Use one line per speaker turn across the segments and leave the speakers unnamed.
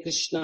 Krishna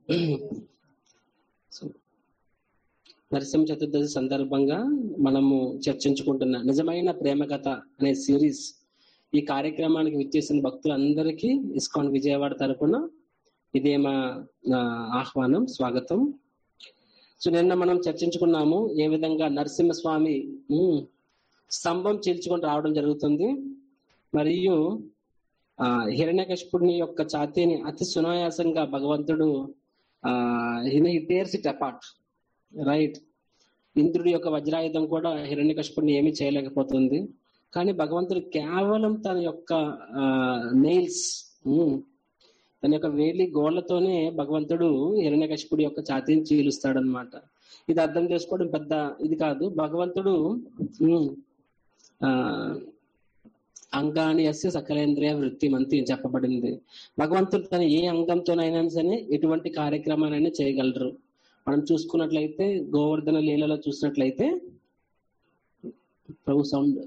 so, Narasimha చతుర్దశి సందర్భంగా మనము చర్చించుకుంటున్న నిజమైన ప్రేమ కథ అనే సిరీస్ ఈ కార్యక్రమానికి విచ్చేసిన భక్తులందరికీ ఇస్కాన్ విజయవాడ తరపున ఇదే మా నా ఆహ్వానం స్వాగతం సో నిన్న మనం చర్చించుకున్నాము ఏ విధంగా నరసింహస్వామి ఉమ్, స్తంభం చీల్చుకొని రావడం జరుగుతుంది మరియు ఆ హిరణ్యకశిపుడిని యొక్క ఛాతీని అతి సునాయాసంగా భగవంతుడు ఆ టేర్స్ ఇట్ అపార్ట్ రైట్ ఇంద్రుడి యొక్క వజ్రాయుధం కూడా హిరణ్యకశిపుడిని ఏమీ చేయలేకపోతుంది కానీ భగవంతుడు కేవలం తన యొక్క నెయిల్స్ తన యొక్క వేలి గోళ్లతోనే భగవంతుడు హిరణ్యకశిపుడి యొక్క ఛాతీని చీలుస్తాడు అనమాట ఇది అర్థం చేసుకోవడం పెద్ద ఇది కాదు భగవంతుడు ఉమ్, ఆ అంగాని అస్య సకలేంద్రియ వృత్తి మంతి అని చెప్పబడింది భగవంతుడు తన ఏ అంగంతోనైనా సరే ఎటువంటి కార్యక్రమాలైనా చేయగలరు మనం చూసుకున్నట్లయితే గోవర్ధన లీలలో చూసినట్లయితే ప్రభు సౌండ్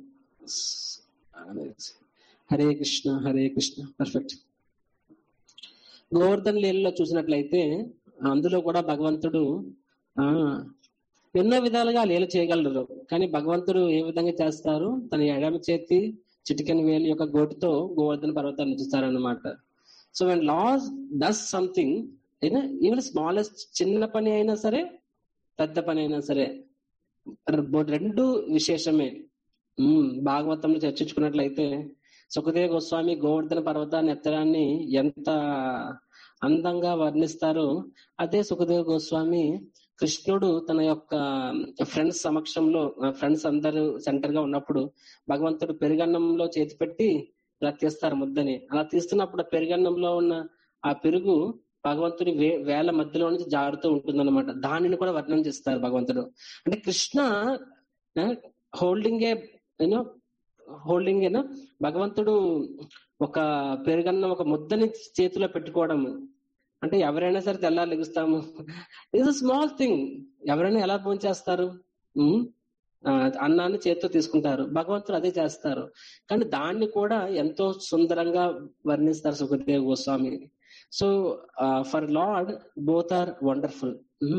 హరే కృష్ణ హరే కృష్ణ పర్ఫెక్ట్ గోవర్ధన లీలలో చూసినట్లయితే అందులో కూడా భగవంతుడు ఆ ఎన్నో విధాలుగా లీల చేయగలరు కానీ భగవంతుడు ఏ విధంగా చేస్తారు తన ఎడమ చేతి చిటికెన్ వేలు యొక్క గోటితో గోవర్ధన పర్వతాన్ని చూస్తారనమాట so when lord does something even smallest చిన్న పని అయినా సరే పెద్ద పని అయినా సరే రెండు విశేషమే ఉమ్, భాగవతంలో చర్చించుకున్నట్లయితే సుఖదేవ గోస్వామి గోవర్ధన పర్వతాన్ని ఎత్తడాన్ని ఎంత అందంగా వర్ణిస్తారో అదే సుఖదేవ గోస్వామి కృష్ణుడు తన యొక్క ఫ్రెండ్స్ సమక్షంలో ఫ్రెండ్స్ అందరూ సెంటర్ గా ఉన్నప్పుడు భగవంతుడు పెరుగన్నంలో చేతి పెట్టి ఇలా తీస్తారు ముద్దని అలా తీస్తున్నప్పుడు ఆ పెరుగన్నంలో ఉన్న ఆ పెరుగు భగవంతుడి వే వేల మధ్యలో నుంచి జారుతూ ఉంటుందన్నమాట దానిని కూడా వర్ణన చేస్తారు భగవంతుడు అంటే Krishna holding a you know holding ఏనా భగవంతుడు ఒక పెరుగన్నం ఒక ముద్దని చేతిలో పెట్టుకోవడం అంటే ఎవరైనా సరే తెల్లారు లెగుస్తాము ఇట్స్ స్మాల్ థింగ్ ఎవరైనా ఎలా ఫోన్ చేస్తారు ఉమ్, ఆ, అన్నాన్ని చేతితో తీసుకుంటారు భగవంతుడు అదే చేస్తారు కానీ దాన్ని కూడా ఎంతో సుందరంగా వర్ణిస్తారు Sukhadev Goswami so for lord both are wonderful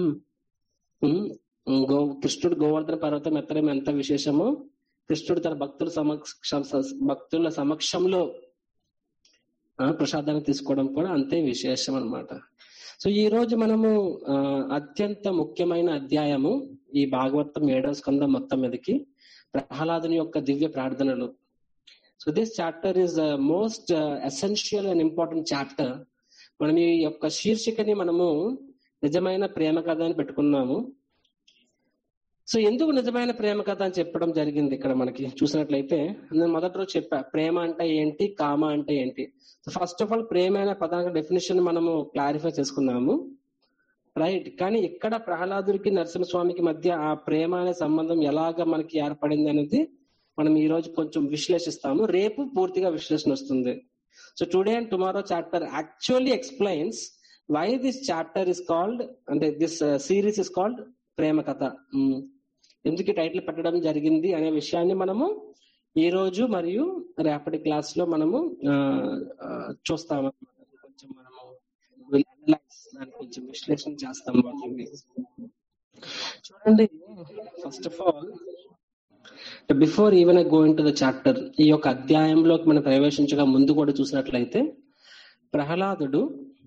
go కృష్ణుడు గోవర్ధన పర్వతం ఎత్తడం ఎంత విశేషమో కృష్ణుడు తన భక్తుల సమక్ష భక్తుల సమక్షంలో ఆ, ప్రసాదాన్ని తీసుకోవడం కూడా అంతే విశేషం అన్నమాట సో ఈ రోజు మనము ఆ, అత్యంత ముఖ్యమైన అధ్యాయము ఈ భాగవతం ఏడవ స్కందం మొత్తం మీదకి ప్రహ్లాదుని యొక్క దివ్య ప్రార్థనలు so this chapter is most essential and important chapter మనం ఈ యొక్క శీర్షికని మనము నిజమైన ప్రేమ కథ అని పెట్టుకున్నాము సో ఎందుకు నిజమైన ప్రేమ కథ అని చెప్పడం జరిగింది ఇక్కడ మనకి చూసినట్లయితే నేను మొదటి రోజు చెప్పా ప్రేమ అంటే ఏంటి కామ అంటే ఏంటి ఫస్ట్ ఆఫ్ ఆల్ ప్రేమ అనే పదానికి డెఫినేషన్ మనము క్లారిఫై చేసుకున్నాము రైట్ కానీ ఇక్కడ ప్రహ్లాదుడికి నరసింహస్వామికి మధ్య ఆ ప్రేమ అనే సంబంధం ఎలాగ మనకి ఏర్పడింది అనేది మనం ఈ రోజు కొంచెం విశ్లేషిస్తాము రేపు పూర్తిగా విశ్లేషణ వస్తుంది so today and tomorrow chapter actually explains why this chapter is called అంటే దిస్ సిరీస్ ఇస్ కాల్డ్ ప్రేమ కథ ఉమ్. ఎందుకు ఈ టైటిల్ పెట్టడం జరిగింది అనే విషయాన్ని మనము ఈ రోజు మరియు రేపటి క్లాస్ లో మనము ఆ, ఆ, చూస్తాము కొంచెం మనము we'll analyze, దాన్ని కొంచెం విశ్లేషణ చేస్తాం వాటిని చూడండి first of all before even I go into the chapter ఈ యొక్క అధ్యాయంలోకి మనం ప్రవేశించగా ముందు కూడా చూసినట్లయితే ప్రహ్లాదుడు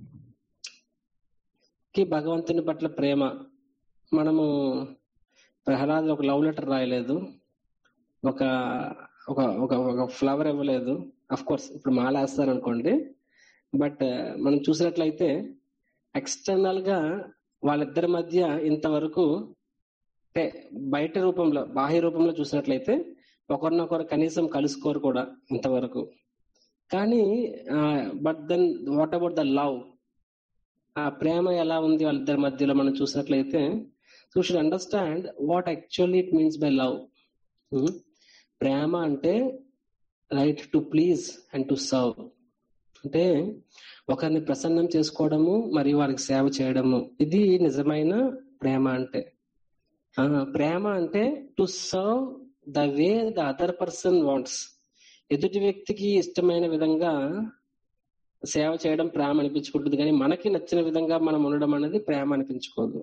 కి భగవంతుని పట్ల ప్రేమ మనము ప్రహ్లాదు ఒక లవ్ లెటర్ రాయలేదు ఒక ఒక ఒక ఒక ఫ్లవర్ ఇవ్వలేదు అఫ్ కోర్స్ ఇప్పుడు మాల వేస్తారు అనుకోండి బట్ మనం చూసినట్లయితే ఎక్స్టర్నల్ గా వాళ్ళిద్దరి మధ్య ఇంతవరకు అంటే బయట రూపంలో బాహ్య రూపంలో చూసినట్లయితే ఒకరినొకరు కనీసం కలుసుకోరు కూడా ఇంతవరకు కానీ but then what about the love ఆ ప్రేమ ఎలా ఉంది వాళ్ళిద్దరి మధ్యలో మనం చూసినట్లయితే so should understand what actually it means by love ప్రేమ అంటే right to please and to serve అంటే ఒకరిని ప్రసన్నం చేసుకోవడము మరియు వారికి సేవ చేయడము ఇది నిజమైన ప్రేమ అంటే ఆ, ప్రేమ అంటే to serve the way the other person wants ఎదుటి వ్యక్తికి ఇష్టమైన విధంగా సేవ చేయడం ప్రేమ అనిపించుకుంటుంది కానీ మనకి నచ్చిన విధంగా మనం ఉండడం అనేది ప్రేమ అనిపించుకోదు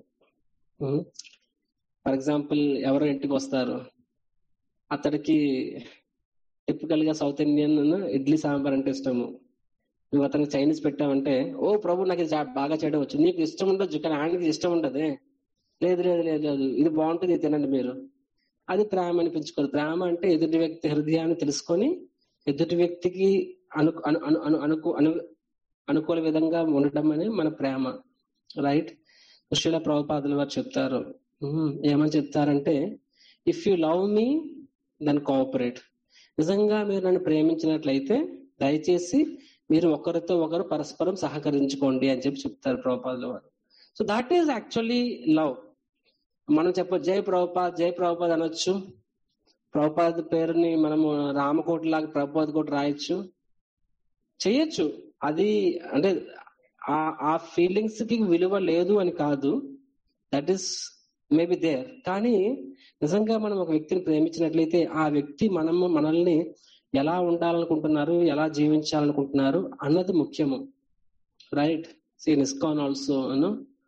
ఫర్ ఎగ్జాంపుల్ ఎవరో ఇంటికి వస్తారు అతడికి టిపికల్ గా సౌత్ ఇండియన్ ఇడ్లీ సాంబార్ అంటే ఇష్టము నువ్వు అతనికి చైనీస్ పెట్టావంటే ఓ ప్రభు నాకు ఇది చా- బాగా చేయడం వచ్చు నీకు ఇష్టం ఉండొచ్చు కానీ ఆయనకి ఇష్టం ఉండదే లేదు లేదు లేదు లేదు ఇది బాగుంటుంది ఇది తినండి మీరు అది ప్రేమ అనిపించుకోదు ప్రేమ అంటే ఎదుటి వ్యక్తి హృదయాన్ని తెలుసుకొని ఎదుటి వ్యక్తికి అను అను అను అను అనుకు అను అనుకూల విధంగా ఉండడం అనే మన ప్రేమ రైట్ సుశీల ప్రభుపాదులు వారు చెప్తారు ఉమ్, ఏమని చెప్తారంటే if you love me then cooperate నిజంగా మీరు నన్ను ప్రేమించినట్లయితే దయచేసి మీరు ఒకరితో ఒకరు పరస్పరం సహకరించుకోండి అని చెప్పి చెప్తారు ప్రభుపాదుల వారు so that is actually love మనం చెప్ప జై ప్రభుపాద్ జై ప్రభుపాద్ అనొచ్చు ప్రభుపాద్ పేరుని మనము రామకోటి లాగా ప్రభుపాద్ కూడా రాయొచ్చు చేయొచ్చు అది అంటే ఆ ఆ ఫీలింగ్స్ కి విలువ లేదు అని కాదు దట్ ఈస్ మేబీ దేర్ కానీ నిజంగా మనం ఒక వ్యక్తిని ప్రేమించినట్లయితే ఆ వ్యక్తి మనము మనల్ని ఎలా ఉండాలనుకుంటున్నారు ఎలా జీవించాలనుకుంటున్నారు అన్నది ముఖ్యము రైట్ సీ నిస్కాన్ ఆల్సో అను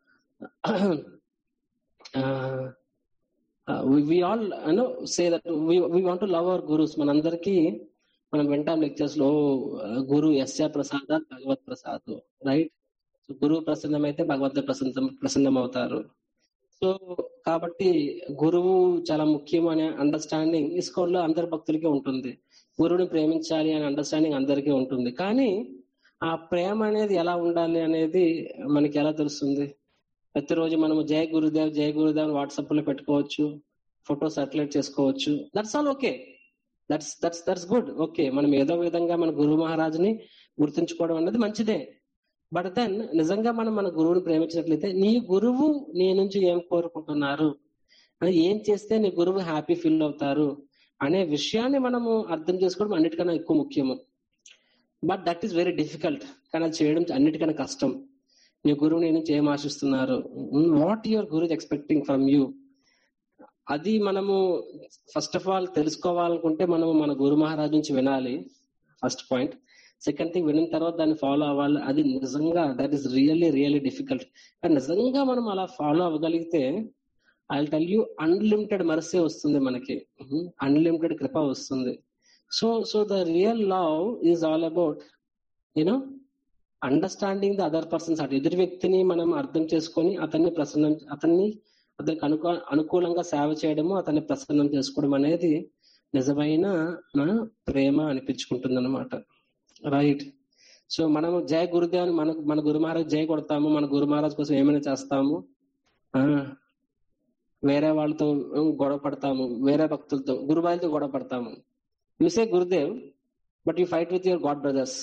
వి ఆల్ అను say that we want to love our gurus మనందరికీ మనం వింటాం లెక్చర్స్ లో uh, గురు యస్య ప్రసాద భగవత్ ప్రసాద్ రైట్ గురువు ప్రసన్నమైతే భగవంతుడు ప్రసన్నం ప్రసన్నం అవుతారు సో కాబట్టి గురువు చాలా ముఖ్యం అనే అండర్స్టాండింగ్ ఇస్కాన్ లో అందరి భక్తులకి ఉంటుంది గురువుని ప్రేమించాలి అనే అండర్స్టాండింగ్ అందరికీ ఉంటుంది కానీ ఆ ప్రేమ అనేది ఎలా ఉండాలి అనేది మనకి ఎలా తెలుస్తుంది ప్రతిరోజు మనము జై గురుదేవ్ జై గురుదేవ్ వాట్సాప్ లో పెట్టుకోవచ్చు ఫోటో సర్క్యులేట్ చేసుకోవచ్చు that's all okay that's that's that's good okay మనం ఏదో విధంగా మన గురువు మహారాజుని గుర్తుంచుకోవడం అనేది మంచిదే బట్ దెన్ నిజంగా మనం మన గురువుని ప్రేమించినట్లయితే నీ గురువు నీ నుంచి ఏం కోరుకుంటున్నారు అని ఏం చేస్తే నీ గురువు హ్యాపీ ఫీల్ అవుతారు అనే విషయాన్ని మనము అర్థం చేసుకోవడం అన్నిటికన్నా ఎక్కువ ముఖ్యము but that is very difficult కానీ అది చేయడం అన్నిటికన్నా కష్టం నీ గురువు నీ నుంచి ఏం ఆశిస్తున్నారు what your guru expecting from you అది మనము ఫస్ట్ ఆఫ్ ఆల్ తెలుసుకోవాలనుకుంటే మనము మన గురు మహారాజ్ నుంచి వినాలి ఫస్ట్ పాయింట్ సెకండ్ థింగ్ వినిన తర్వాత దాన్ని ఫాలో అవ్వాలి అది నిజంగా that is really really difficult కానీ నిజంగా మనం అలా ఫాలో అవ్వగలిగితే ఐ టెల్ యూ అన్లిమిటెడ్ మరసే వస్తుంది మనకి అన్లిమిటెడ్ కృప వస్తుంది so so the real love is all about you know understanding the other persons అటు ఎదుటి వ్యక్తిని మనం అర్థం చేసుకొని అతన్ని ప్రసన్నం అతన్ని అతనికి అనుకూ అనుకూలంగా సేవ చేయడము అతన్ని ప్రసన్నం చేసుకోవడం అనేది నిజమైన నా ప్రేమ అనిపించుకుంటుంది అనమాట రైట్ సో మనము జయ గురుదేవ్ మన మన గురు మహారాజ్ జయ కొడతాము మన గురు మహారాజ్ కోసం ఏమైనా చేస్తాము ఆ వేరే వాళ్ళతో గొడవ పడతాము వేరే భక్తులతో గురువారితో గొడవ పడతాము you say Gurudev but you fight with your god brothers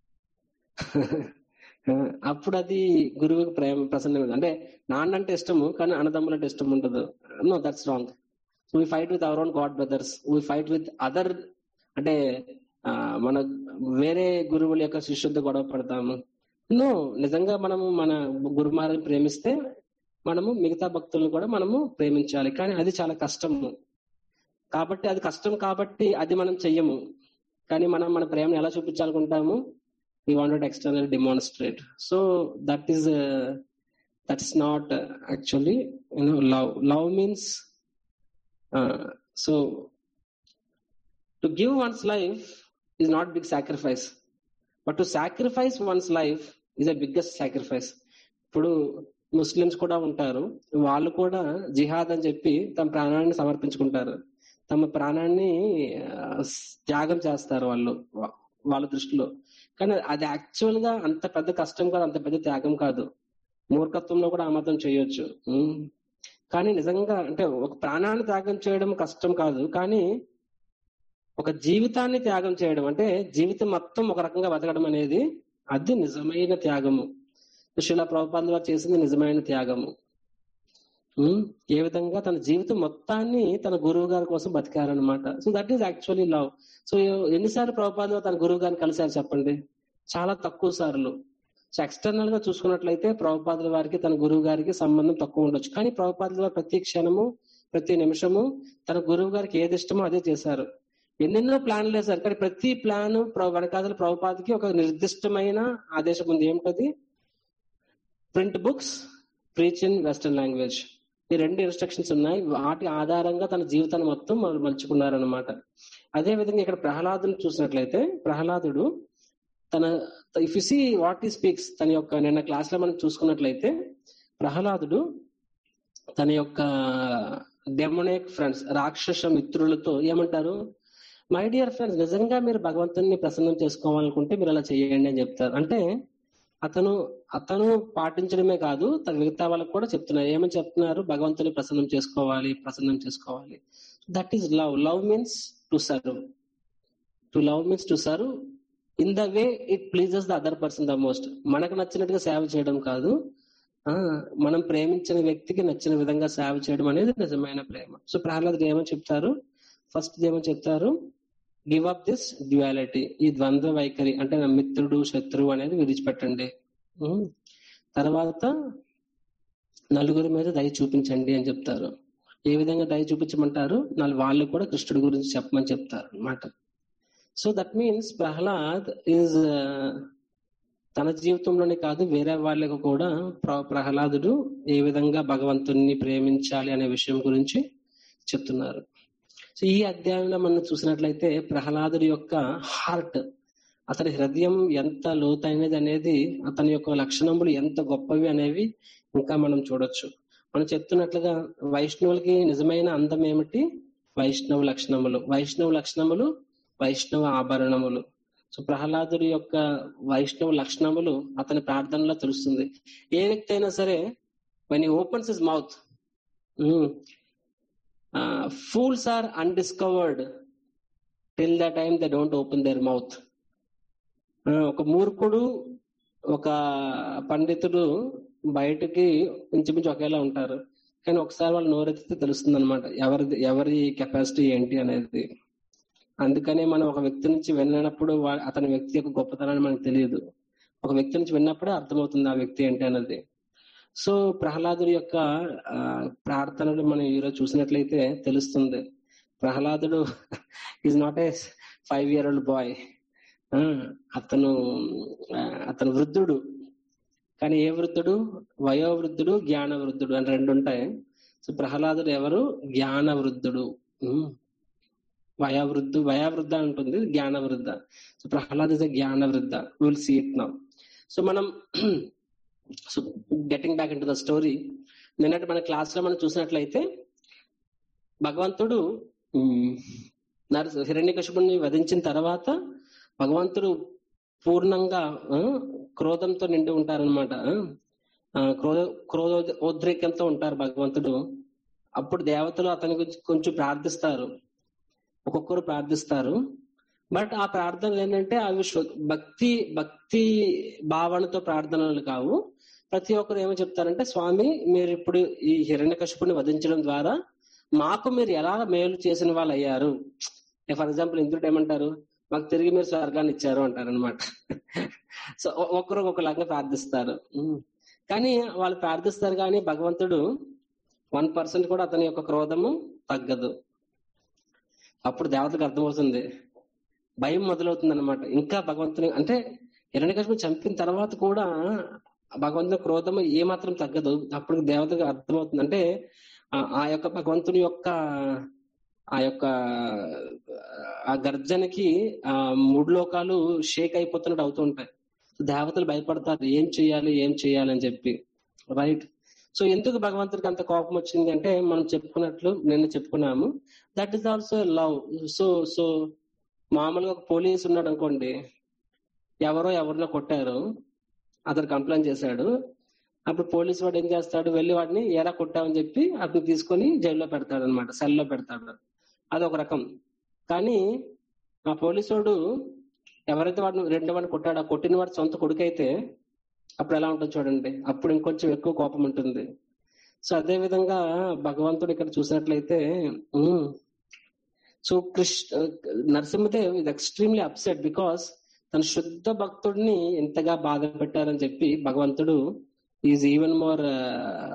అప్పుడు అది గురువుకి ప్రేమ ప్రసన్నం అంటే నాన్న అంటే ఇష్టము కానీ అన్నదమ్ములు అంటే ఇష్టం ఉండదు no that's wrong we fight with our own god brothers we fight with other అంటే ఆ, మన వేరే గురువుల యొక్క శిష్యులతో గొడవ పడతాము నో నిజంగా మనము మన గురుమారిని ప్రేమిస్తే మనము మిగతా భక్తులను కూడా మనము ప్రేమించాలి కానీ అది చాలా కష్టము కాబట్టి అది కష్టం కాబట్టి అది మనం చెయ్యము కానీ మనం మన ప్రేమను ఎలా చూపించాలనుకుంటాము we wanted external demonstrate so that is uh, that's not uh, actually you know love love means uh, so to give one's life is not big sacrifice but to sacrifice one's life is the biggest sacrifice ఇప్పుడు Muslims కూడా ఉంటారు వాళ్ళు కూడా జిహాద్ అని చెప్పి తమ ప్రాణాన్ని సమర్పించుకుంటారు తమ ప్రాణాన్ని ఆ, త్యాగం చేస్తారు వాళ్ళు వా- వాళ్ళ దృష్టిలో కానీ అది యాక్చువల్ గా అంత పెద్ద కష్టం కాదు అంత పెద్ద త్యాగం కాదు మూర్ఖత్వంలో కూడా ఆ మాత్రం చేయొచ్చు ఉమ్. కానీ నిజంగా అంటే ఒక ప్రాణాన్ని త్యాగం చేయడం కష్టం కాదు కానీ ఒక జీవితాన్ని త్యాగం చేయడం అంటే జీవితం మొత్తం ఒక రకంగా బతకడం అనేది అది నిజమైన త్యాగము శిలా ప్రభుపాద వారు చేసింది నిజమైన త్యాగము ఉమ్, ఏ విధంగా తన జీవితం మొత్తాన్ని తన గురువు గారి కోసం బతికారనమాట so that is actually love so ఎన్నిసార్లు ప్రభుపాద వారు తన గురువు గారిని కలిశారు చెప్పండి చాలా తక్కువ సార్లు సో ఎక్స్టర్నల్ గా చూసుకున్నట్లయితే ప్రభుపాదుల వారికి తన గురువు గారికి సంబంధం తక్కువ ఉండొచ్చు కానీ ప్రభుపాదుల వారు ప్రతి క్షణము ప్రతి నిమిషము తన గురువు గారికి ఏది ఇష్టమో అదే చేశారు ఎన్నెన్నో ప్లాన్లు వేశారు కానీ ప్రతి ప్లాన్ వెనకాతల ప్రభుపాదికి ఒక నిర్దిష్టమైన ఆదేశం ఉంది ఏమిటది print books preach in western language ఈ రెండు ఇన్స్ట్రక్షన్స్ ఉన్నాయి వాటి ఆధారంగా తన జీవితాన్ని మొత్తం వాళ్ళు మలుచుకున్నారనమాట అదే విధంగా ఇక్కడ ప్రహ్లాదుని చూసినట్లయితే ప్రహ్లాదుడు తన if you see what he speaks తన యొక్క నిన్న క్లాస్ లో మనం చూసుకున్నట్లయితే ప్రహ్లాదుడు తన యొక్క డెమోనిక్ ఫ్రెండ్స్ రాక్షస మిత్రులతో ఏమంటారు మై డియర్ ఫ్రెండ్స్ నిజంగా మీరు భగవంతుని ప్రసన్నం చేసుకోవాలనుకుంటే మీరు అలా చేయండి అని చెప్తారు అంటే అతను అతను పాటించడమే కాదు తన మిగతా వాళ్ళకి కూడా చెప్తున్నారు ఏమని చెప్తున్నారు భగవంతుని ప్రసన్నం చేసుకోవాలి ప్రసన్నం చేసుకోవాలి that is love love means to serve to love means to serve in the way it pleases the other person the most మనకు నచ్చినట్టుగా సేవ చేయడం కాదు ఆ మనం ప్రేమించిన వ్యక్తికి నచ్చిన విధంగా సేవ చేయడం అనేది నిజమైన ప్రేమ సో ప్రహ్లాద్ ఏమని చెప్తారు ఫస్ట్ ఏమని చెప్తారు గివ్ అప్ దిస్ డ్యువాలిటీ ఈ ద్వంద్వ వైఖరి అంటే నా మిత్రుడు శత్రువు అనేది విడిచిపెట్టండి ఉమ్. తర్వాత నలుగురి మీద దయ చూపించండి అని చెప్తారు ఏ విధంగా దయ చూపించమంటారు నలు వాళ్ళు కూడా కృష్ణుడి గురించి చెప్పమని చెప్తారు అన్నమాట so that means Prahlad is తన జీవితంలోనే కాదు వేరే వాళ్ళకు కూడా ప్ర- ప్రహ్లాదుడు ఏ విధంగా భగవంతుణ్ణి ప్రేమించాలి అనే విషయం గురించి చెప్తున్నారు సో ఈ అధ్యాయంలో మనం చూసినట్లయితే ప్రహ్లాదుడి యొక్క హార్ట్ అతని హృదయం ఎంత లోతైనది అనేది అతని యొక్క లక్షణములు ఎంత గొప్పవి అనేవి ఇంకా మనం చూడొచ్చు మనం చెప్తున్నట్లుగా వైష్ణవులకి నిజమైన అందం ఏమిటి వైష్ణవ లక్షణములు వైష్ణవ లక్షణములు వైష్ణవ ఆభరణములు సో ప్రహ్లాదుడి యొక్క వైష్ణవ లక్షణములు అతని ప్రార్థనలో తెలుస్తుంది ఏ వ్యక్తి అయినా సరే one opens is mouth fools are undiscovered till the time they don't open their mouth ఒక మూర్ఖుడు ఒక పండితుడు బయటకి ఇంచుమించు ఒకేలా ఉంటారు కానీ ఒకసారి వాళ్ళు నోరెత్తితే తెలుస్తుంది అనమాట ఎవరిది ఎవరి కెపాసిటీ ఏంటి అనేది అందుకనే మనం ఒక వ్యక్తి నుంచి విన్నప్పుడు వా- అతని వ్యక్తి యొక్క గొప్పతనాన్ని మనకు తెలియదు ఒక వ్యక్తి నుంచి విన్నప్పుడే అర్థమవుతుంది ఆ వ్యక్తి ఏంటి అన్నది సో ప్రహ్లాదుడి యొక్క ఆ, ప్రార్థనలు మనం ఈరోజు చూసినట్లయితే తెలుస్తుంది ప్రహ్లాదుడు is not a five year old boy అతను ఆ, అతను వృద్ధుడు కానీ ఏ వృద్ధుడు వయోవృద్ధుడు జ్ఞాన వృద్ధుడు అని రెండు ఉంటాయి సో ప్రహ్లాదుడు ఎవరు జ్ఞాన వృద్ధుడు ఉమ్. వయోవృద్ధు వయోవృద్ధ ఉంటుంది జ్ఞాన వృద్ధ సో ప్రహ్లాద్ ఇస్ జ్ఞాన వృద్ధ will see it now so మనం so getting back into the story నిన్నటి మన క్లాస్ లో మనం చూసినట్లయితే భగవంతుడు నర హిరణ్యకశిపుణ్ణి వధించిన తర్వాత భగవంతుడు పూర్ణంగా ఆ, క్రోధంతో నిండి ఉంటారనమాట క్రోధ క్రోధోద్రేకంతో ఉంటారు భగవంతుడు అప్పుడు దేవతలు అతని గురించి కొంచెం ప్రార్థిస్తారు ఒక్కొక్కరు ప్రార్థిస్తారు బట్ ఆ ప్రార్థనలు ఏంటంటే అవి శు- భక్తి భక్తి భావనతో ప్రార్థనలు కావు ప్రతి ఒక్కరు ఏమో చెప్తారంటే స్వామి మీరు ఇప్పుడు ఈ హిరణ్యకశిపుని వధించడం ద్వారా మాకు మీరు ఎలా మేలు చేసిన వాళ్ళు అయ్యారు ఫర్ ఎగ్జాంపుల్ ఇంద్రుడు ఏమంటారు మాకు తిరిగి మీరు స్వర్గాన్ని ఇచ్చారు అంటారు అనమాట సో ఒక్కరు ఒకలాగా ప్రార్థిస్తారు ఉమ్. కానీ వాళ్ళు ప్రార్థిస్తారు కానీ భగవంతుడు వన్ పర్సెంట్ కూడా అతని యొక్క క్రోధము తగ్గదు అప్పుడు దేవతకు అర్థమవుతుంది భయం మొదలవుతుంది అనమాట ఇంకా భగవంతుని అంటే హిరణ్యకశిపుని చంపిన తర్వాత కూడా భగవంతుని క్రోధము ఏమాత్రం తగ్గదు అప్పుడు దేవతకు అర్థమవుతుంది అంటే ఆ- ఆ యొక్క భగవంతుని యొక్క ఆ యొక్క ఆ గర్జనకి ఆ మూడు లోకాలు షేక్ అయిపోతున్నట్టు అవుతూ ఉంటాయి దేవతలు భయపడతారు ఏం చెయ్యాలి ఏం చెయ్యాలి అని చెప్పి రైట్ సో ఎందుకు భగవంతుడికి అంత కోపం వచ్చింది అంటే మనం చెప్పుకున్నట్లు నిన్న చెప్పుకున్నాము that is also love so so మామూలుగా ఒక పోలీస్ ఉన్నాడు అనుకోండి ఎవరో ఎవరినో కొట్టారు అతను కంప్లైంట్ చేశాడు అప్పుడు పోలీస్ వాడు ఏం చేస్తాడు వెళ్ళి వాడిని ఎలా కొట్టావని చెప్పి అతను తీసుకొని జైల్లో పెడతాడు అనమాట సెల్లో పెడతాడు అదొక రకం కానీ ఆ పోలీసు వాడు ఎవరైతే వాడిని రెండో వాడిని కొట్టాడో ఆ కొట్టిన వాడు సొంత కొడుకు అయితే అప్పుడు ఎలా ఉంటుంది చూడండి అప్పుడు ఇంకొంచెం ఎక్కువ కోపం ఉంటుంది సో అదే విధంగా భగవంతుడు ఇక్కడ చూసినట్లయితే ఉమ్, సో కృష్ణ నరసింహదేవ్ ఇది ఎక్స్ట్రీమ్లీ అప్సెట్ బికాస్ తన శుద్ధ భక్తుడిని ఎంతగా బాధ పెట్టారని చెప్పి భగవంతుడు is even more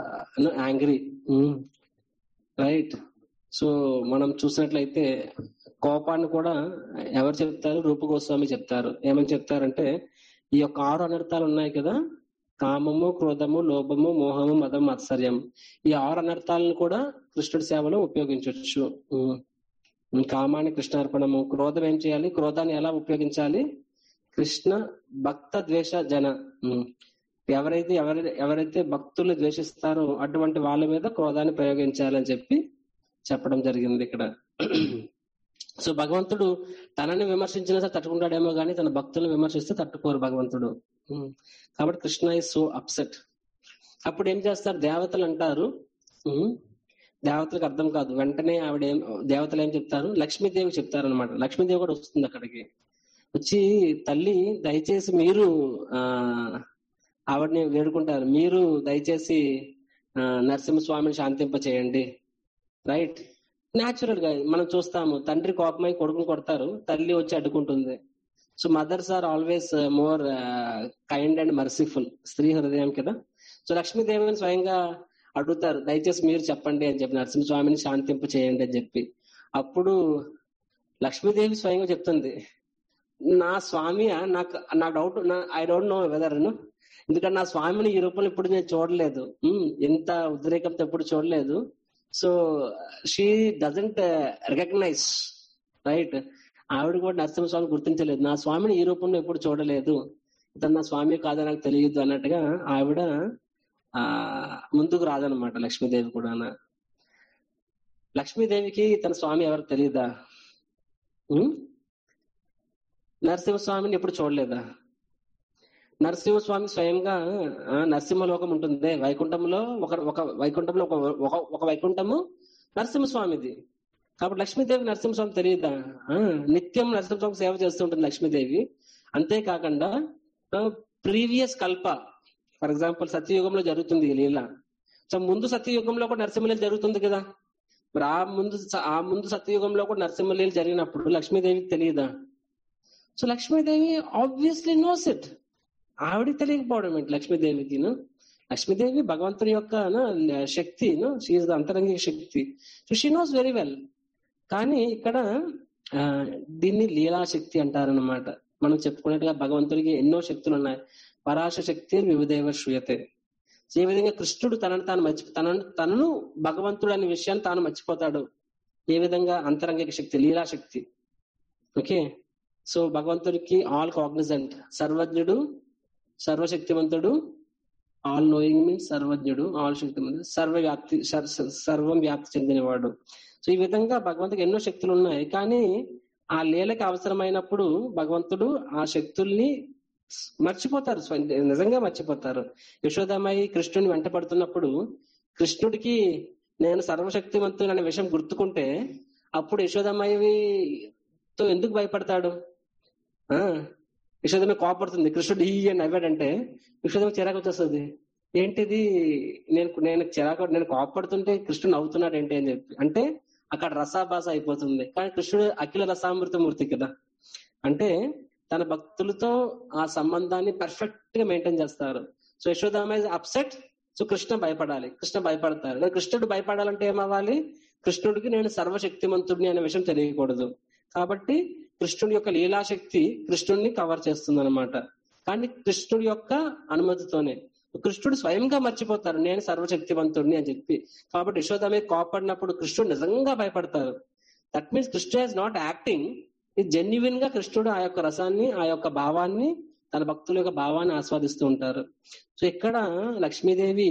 angry right so మనం చూసినట్లయితే కోపాన్ని కూడా ఎవరు చెప్తారు రూప గోస్వామి చెప్తారు ఏమని చెప్తారంటే ఈ యొక్క ఆరు అనర్థాలు ఉన్నాయి కదా కామము క్రోధము లోభము మోహము మదం మత్సర్యం ఈ ఆరు అనర్థాలను కూడా కృష్ణుడి సేవలో ఉపయోగించవచ్చు ఉమ్. కామాన్ని కృష్ణార్పణము క్రోధం ఏం చేయాలి క్రోధాన్ని ఎలా ఉపయోగించాలి కృష్ణ భక్త ద్వేష జన ఉమ్. ఎవరైతే ఎవరి ఎవరైతే భక్తులు ద్వేషిస్తారో అటువంటి వాళ్ళ మీద క్రోధాన్ని ప్రయోగించాలని చెప్పి చెప్పడం జరిగింది ఇక్కడ సో భగవంతుడు తనని విమర్శించినా సరే తట్టుకుంటాడేమో కానీ తన భక్తులను విమర్శిస్తే తట్టుకోరు భగవంతుడు ఉమ్. కాబట్టి కృష్ణ ఇస్ సో అప్సెట్ అప్పుడు ఏం చేస్తారు దేవతలు అంటారు ఉమ్, దేవతలకు అర్థం కాదు వెంటనే ఆవిడ ఏం దేవతలు ఏం చెప్తారు లక్ష్మీదేవి చెప్తారు అనమాట లక్ష్మీదేవి కూడా వస్తుంది అక్కడికి వచ్చి తల్లి దయచేసి మీరు ఆ ఆవిడని వేడుకుంటారు మీరు దయచేసి ఆ, నరసింహస్వామిని శాంతింప చేయండి రైట్ న్యాచురల్ గా మనం చూస్తాము తండ్రి కోపమై కొడుకుని కొడతారు తల్లి వచ్చి అడ్డుకుంటుంది so mothers are always more kind and merciful స్త్రీ హృదయం కదా సో లక్ష్మీదేవిని స్వయంగా అడుగుతారు దయచేసి మీరు చెప్పండి అని చెప్పి నరసింహస్వామిని శాంతింప చేయండి అని చెప్పి అప్పుడు లక్ష్మీదేవి స్వయంగా చెప్తుంది నా స్వామి నాకు నా doubt I don't know whether ఎందుకంటే నా స్వామిని ఈ రూపంలో ఇప్పుడు నేను చూడలేదు ఉమ్, ఎంత ఉద్రేకంతో ఎప్పుడు చూడలేదు so she doesn't recognise right ఆవిడ కూడా నరసింహస్వామి గుర్తించలేదు నా స్వామిని ఈ రూపంలో ఎప్పుడు చూడలేదు ఇతను నా స్వామి కాదో నాకు తెలియదు అన్నట్టుగా ఆవిడ ఆ ముందుకు రాదనమాట లక్ష్మీదేవి కూడా లక్ష్మీదేవికి తన స్వామి ఎవరికి తెలియదా ఉమ్? నరసింహస్వామిని ఎప్పుడు చూడలేదా నరసింహస్వామి స్వయంగా ఆ, నరసింహలోకం ఉంటుంది వైకుంఠంలో ఒక ఒక వైకుంఠంలో ఒక ఒక- ఒక వైకుంఠము నరసింహస్వామిది కాబట్టి లక్ష్మీదేవి నరసింహస్వామి తెలియదా ఆ, నిత్యం నరసింహస్వామి సేవ చేస్తుంటుంది లక్ష్మీదేవి అంతేకాకుండా ప్రీవియస్ కల్ప ఫర్ ఎగ్జాంపుల్ సత్యయుగంలో జరుగుతుంది ఈ లీల సో ముందు సత్యయుగంలో కూడా నరసింహలీల జరుగుతుంది కదా మరి ఆ ముందు ఆ ముందు సత్యయుగంలో కూడా నరసింహలీల జరిగినప్పుడు లక్ష్మీదేవికి తెలియదా so Lakshmidevi obviously knows it ఆవిడకి తెలియకపోవడం ఏంటి లక్ష్మీదేవికి లక్ష్మీదేవి భగవంతుని యొక్క నా, శక్తి షీఈ్ ద అంతరంగిక శక్తి so she knows very well కానీ ఇక్కడ ఆ, దీన్ని లీలాశక్తి అంటారనమాట మనం చెప్పుకున్నట్టుగా భగవంతుడికి ఎన్నో శక్తులు ఉన్నాయి పరాశ శక్తి వివిధేవ శ్రూయతే సో ఈ విధంగా కృష్ణుడు తనను తాను మర్చి తనను తనను భగవంతుడు అనే విషయాన్ని తాను మర్చిపోతాడు ఏ విధంగా అంతరంగిక శక్తి లీలాశక్తి ఓకే సో భగవంతుడికి ఆల్ కాగ్నిజెంట్ సర్వజ్ఞుడు సర్వశక్తివంతుడు ఆల్ నోయింగ్ మీన్స్ సర్వజ్ఞుడు ఆల్ శక్తివంతుడు సర్వవ్యాప్తి సర్- సర్- సర్వం వ్యాప్తి చెందినవాడు సో ఈ విధంగా భగవంతుడికి ఎన్నో శక్తులు ఉన్నాయి కానీ ఆ లీలకి అవసరమైనప్పుడు భగవంతుడు ఆ శక్తుల్ని మర్చిపోతారు స్వ- నిజంగా మర్చిపోతారు యశోదామాయి కృష్ణుని వెంట పడుతున్నప్పుడు కృష్ణుడికి నేను సర్వశక్తివంతుడు అనే విషయం గుర్తుకుంటే అప్పుడు యశోదామాయితో ఎందుకు భయపడతాడు ఆ యశోదమ్మ కోపడుతుంది కృష్ణుడు ఈ అని నవ్వాడంటే యశోదమ్మ చిరాకు వచ్చేస్తుంది ఏంటిది నేను నేను చిరాకు నేను కోపడుతుంటే కృష్ణుడు నవ్వుతున్నాడు ఏంటి అని చెప్పి అంటే అక్కడ రసాభాస అయిపోతుంది కానీ కృష్ణుడు అఖిల రసామృత మూర్తి కదా అంటే తన భక్తులతో ఆ సంబంధాన్ని పర్ఫెక్ట్ గా మెయింటైన్ చేస్తారు so Yashodama is upset so Krishna భయపడాలి కృష్ణ భయపడతారు కానీ కృష్ణుడు భయపడాలంటే ఏమవ్వాలి కృష్ణుడికి నేను సర్వశక్తిమంతుడిని అనే విషయం తెలియకూడదు కాబట్టి కృష్ణుడి యొక్క లీలాశక్తి కృష్ణుడిని కవర్ చేస్తుంది అనమాట కానీ కృష్ణుడి యొక్క అనుమతితోనే కృష్ణుడు స్వయంగా మర్చిపోతారు నేను సర్వశక్తివంతుడిని అని చెప్పి కాబట్టి యశోద మీద కోపడినప్పుడు కృష్ణుడు నిజంగా భయపడతారు that means Krishna is not acting ఇది జెన్యున్ గా కృష్ణుడు ఆ యొక్క రసాన్ని ఆ యొక్క భావాన్ని తన భక్తుల యొక్క భావాన్ని ఆస్వాదిస్తూ ఉంటారు సో ఇక్కడ లక్ష్మీదేవి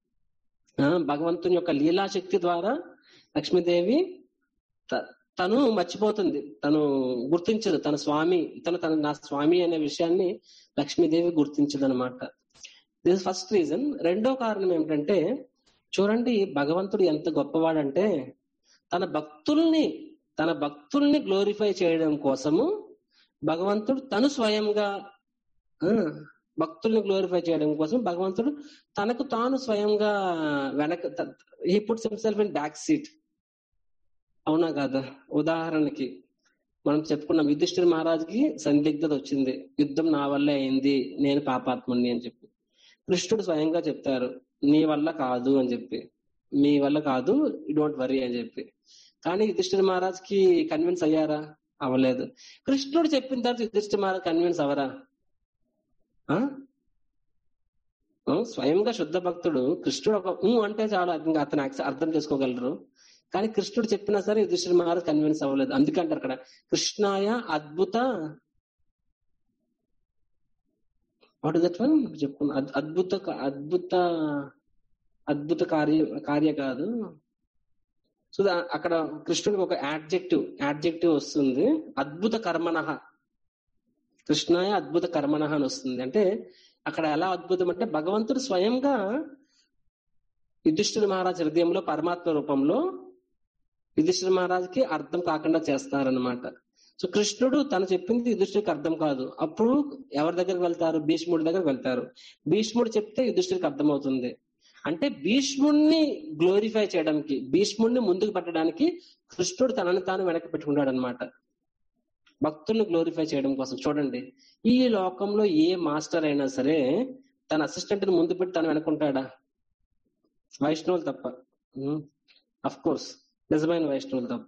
ఆ, భగవంతుని యొక్క లీలాశక్తి ద్వారా లక్ష్మీదేవి త- తను మర్చిపోతుంది తను గుర్తించదు తన స్వామి తను తన నా స్వామి అనే విషయాన్ని లక్ష్మీదేవి గుర్తించదు అనమాట దిస్ ఫస్ట్ రీజన్ రెండో కారణం ఏమిటంటే చూడండి భగవంతుడు ఎంత గొప్పవాడంటే తన భక్తుల్ని తన భక్తుల్ని గ్లోరిఫై చేయడం కోసము భగవంతుడు తను స్వయంగా ఆ, భక్తుల్ని గ్లోరిఫై చేయడం కోసం భగవంతుడు తనకు తాను స్వయంగా వెనక he puts himself in back seat అవునా కాదా ఉదాహరణకి మనం చెప్పుకున్నాం యుధిష్ఠిర మహారాజుకి సందిగ్ధత వచ్చింది యుద్ధం నా వల్లే అయింది నేను పాపాత్ముని అని చెప్పి కృష్ణుడు స్వయంగా చెప్తారు నీ వల్ల కాదు అని చెప్పి మీ వల్ల కాదు డోంట్ వరీ అని చెప్పి కానీ యుధిష్ఠిర మహారాజ్ కి కన్విన్స్ అయ్యారా అవ్వలేదు కృష్ణుడు చెప్పిన తర్వాత యుధిష్ఠిర మహారాజ్ కన్విన్స్ అవరా ఆ? ఆ, స్వయంగా శుద్ధ భక్తుడు కృష్ణుడు ఒక ఊ అంటే చాలా ఇంకా అతను యాక్సె- అర్థం చేసుకోగలరు కానీ కృష్ణుడు చెప్పినా సరే యుధిష్ఠిర మహారాజ్ కన్విన్స్ అవ్వలేదు అందుకంటారు అక్కడ కృష్ణాయ అద్భుత వాట్ దట్ వన్ చెప్పుకున్నా అద్- అద్భుత క- అద్భుత అద్భుత కార్య కార్య కాదు సో దా- అక్కడ కృష్ణుడికి ఒక యాడ్జెక్టివ్ యాడ్జెక్టివ్ వస్తుంది అద్భుత కర్మణః కృష్ణాయ అద్భుత కర్మణః అని వస్తుంది అంటే అక్కడ ఎలా అద్భుతం అంటే భగవంతుడు స్వయంగా యుధిష్ఠిర మహారాజ్ హృదయంలో పరమాత్మ రూపంలో యుధిష్ఠిర మహారాజ్కి అర్థం కాకుండా చేస్తారనమాట సో కృష్ణుడు తను చెప్పింది యుధిష్ఠిరికి అర్థం కాదు అప్పుడు ఎవరి దగ్గరికి వెళ్తారు భీష్ముడి దగ్గరికి వెళ్తారు భీష్ముడు చెప్తే యుధిష్ఠిరికి అర్థమవుతుంది అంటే భీష్ముడిని గ్లోరిఫై చేయడానికి భీష్ముడిని ముందుకు పెట్టడానికి కృష్ణుడు తనని తాను వెనక్కి పెట్టుకుంటాడు అనమాట భక్తుల్ని గ్లోరిఫై చేయడం కోసం చూడండి ఈ లోకంలో ఏ మాస్టర్ అయినా సరే తన అసిస్టెంట్ ని ముందు పెట్టి తను వెనుకుంటాడా వైష్ణవులు తప్ప అఫ్ కోర్స్ నిజమైన వైష్ణవులు తప్ప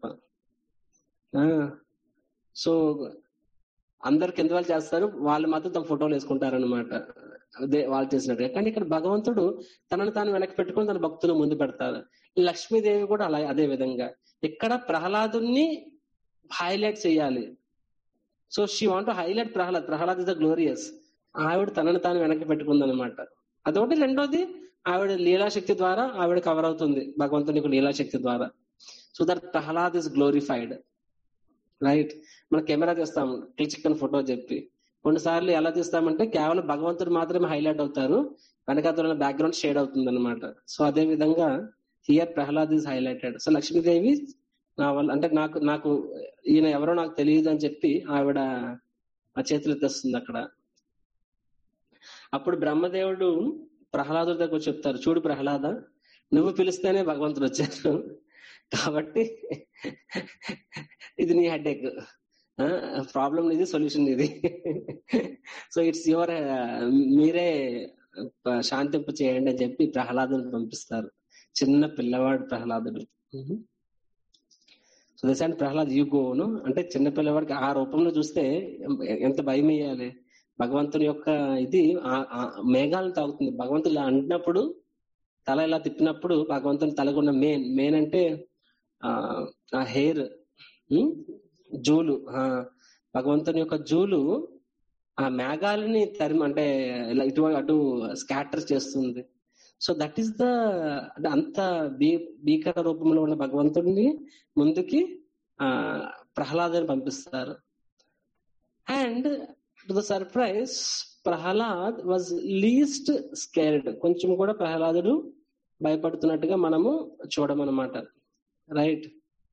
సో అందరు కింద వాళ్ళు చేస్తారు వాళ్ళు మాత్రం తమ ఫోటోలు వేసుకుంటారు అనమాట అదే వాళ్ళు చేసినట్టుగా కానీ ఇక్కడ భగవంతుడు తనను తాను వెనక్కి పెట్టుకొని తన భక్తులు ముందు పెడతారు లక్ష్మీదేవి కూడా అలా అదే విధంగా ఇక్కడ ప్రహ్లాదుని హైలైట్ చేయాలి so she want highlight Prahlad Prahlad is the glorious ఆవిడ తనను తాను వెనక్కి పెట్టుకుందనమాట అదొకటి రెండోది ఆవిడ లీలాశక్తి ద్వారా ఆవిడ కవర్ అవుతుంది భగవంతుని యొక్క లీలాశక్తి ద్వారా so that Prahlad is glorified right మన కెమెరా తీస్తాం చికెన్ ఫోటో చెప్పి కొన్నిసార్లు ఎలా తీస్తామంటే కేవలం భగవంతుడు మాత్రమే హైలైట్ అవుతారు వెనకాతల బ్యాక్గ్రౌండ్ షేడ్ అవుతుంది అనమాట సో అదే విధంగా here Prahlad is highlighted so Lakshmidevi నా వల్ల అంటే నాకు నాకు ఈయన ఎవరో నాకు తెలియదు అని చెప్పి ఆవిడ ఆ చేతులు తెస్తుంది అక్కడ అప్పుడు బ్రహ్మదేవుడు ప్రహ్లాదుడి దగ్గర వచ్చి చెప్తారు చూడు ప్రహ్లాద నువ్వు పిలిస్తేనే భగవంతుడు వచ్చారు కాబట్టి ఇది నీ హెడేక్ ప్రాబ్లం ఇది సొల్యూషన్ ఇది సో ఇట్స్ యువర్ మీరే శాంతింప చేయండి అని చెప్పి ప్రహ్లాదుని పంపిస్తారు చిన్న పిల్లవాడు ప్రహ్లాదుడు so this and Prahlad you gonna అంటే చిన్న పిల్లవాడికి ఆ రూపంలో చూస్తే ఎంత భయం వేయాలి భగవంతుని యొక్క ఇది మేఘాలను తాగుతుంది భగవంతుడు ఇలా అంటున్నప్పుడు తల ఇలా తిప్పినప్పుడు భగవంతుని తలకున్న మెయిన్ మెయిన్ అంటే ఆ హెయిర్ జూలు భగవంతుని యొక్క జూలు ఆ మేఘాలని తరిమి అంటే ఇలా ఇటు అటు స్కాటర్ చేస్తుంది సో దట్ ఈస్ ద అంటే అంత భీ భీకర రూపంలో ఉన్న భగవంతుడిని ముందుకి ఆ ప్రహ్లాదని పంపిస్తారు and to the surprise Prahlad was least scared కొంచెం కూడా ప్రహ్లాదుడు భయపడుతున్నట్టుగా మనము చూడమన్నమాట రైట్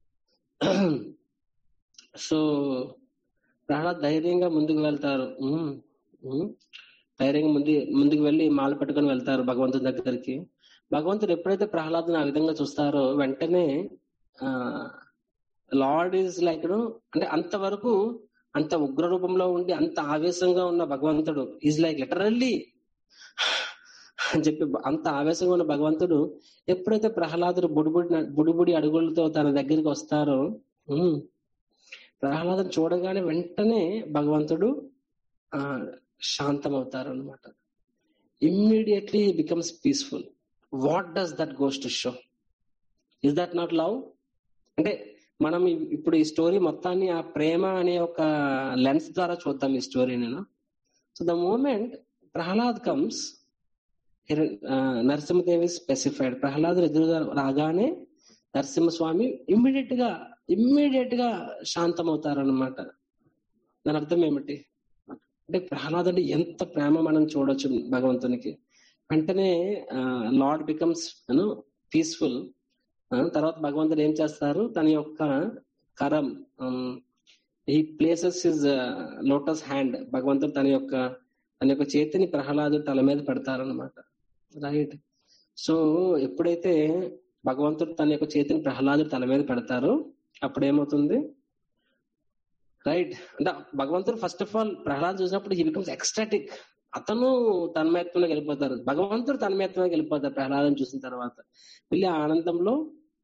సో ప్రహ్లాద్ ధైర్యంగా ముందుకు వెళ్తారు ధైర్యంగా ముందు ముందుకు వెళ్ళి మాల పెట్టుకొని వెళ్తారు భగవంతుడి దగ్గరికి భగవంతుడు ఎప్పుడైతే ప్రహ్లాదుని ఆ విధంగా చూస్తారో వెంటనే ఆ లార్డ్ ఈజ్ లైక్ అంటే అంతవరకు అంత ఉగ్ర రూపంలో ఉండి అంత ఆవేశంగా ఉన్న భగవంతుడు ఈజ్ లైక్ లిటరల్లీ అని చెప్పి అంత ఆవేశంగా ఉన్న భగవంతుడు ఎప్పుడైతే ప్రహ్లాదుడు బుడిబుడి బుడిబుడి అడుగులతో తన దగ్గరికి వస్తారో ప్రహ్లాదం చూడగానే వెంటనే భగవంతుడు ఆ శాంతం అవుతారు అనమాట immediately becomes peaceful what does that goes to show is that not love అంటే మనం ఇప్పుడు ఈ స్టోరీ మొత్తాన్ని ఆ ప్రేమ అనే ఒక లెన్స్ ద్వారా చూద్దాం ఈ స్టోరీ నేను so the moment Prahlad comes నరసింహదేవి స్పెసిఫైడ్ ప్రహ్లాద్ ఎదురు రాగానే నరసింహస్వామి ఇమ్మీడియట్ గా ఇమ్మీడియట్ గా శాంతం అవుతారనమాట దాని అర్థం ఏమిటి అంటే ప్రహ్లాద్ అంటే ఎంత ప్రేమ మనం చూడొచ్చు భగవంతునికి వెంటనే లార్డ్ బికమ్స్ పీస్ఫుల్ తర్వాత భగవంతుడు ఏం చేస్తారు తన యొక్క కరం ఈ ప్లేసెస్ ఇస్ లోటస్ హ్యాండ్ భగవంతుడు తన యొక్క తన యొక్క చేతిని ప్రహ్లాదుడు తల మీద పెడతారనమాట రైట్ సో ఎప్పుడైతే భగవంతుడు తన యొక్క చేతిని ప్రహ్లాదుడు తల మీద పెడతారో అప్పుడు ఏమవుతుంది రైట్ అంటే భగవంతుడు ఫస్ట్ ఆఫ్ ఆల్ ప్రహ్లాద్ చూసినప్పుడు హీ బికమ్స్ ఎక్స్టాటిక్ అతను తన్మయత్వంలోకి వెళ్ళిపోతారు భగవంతుడు తన్మయత్వంలోకి వెళ్ళిపోతారు ప్రహ్లాదం చూసిన తర్వాత వెళ్ళి ఆనందంలో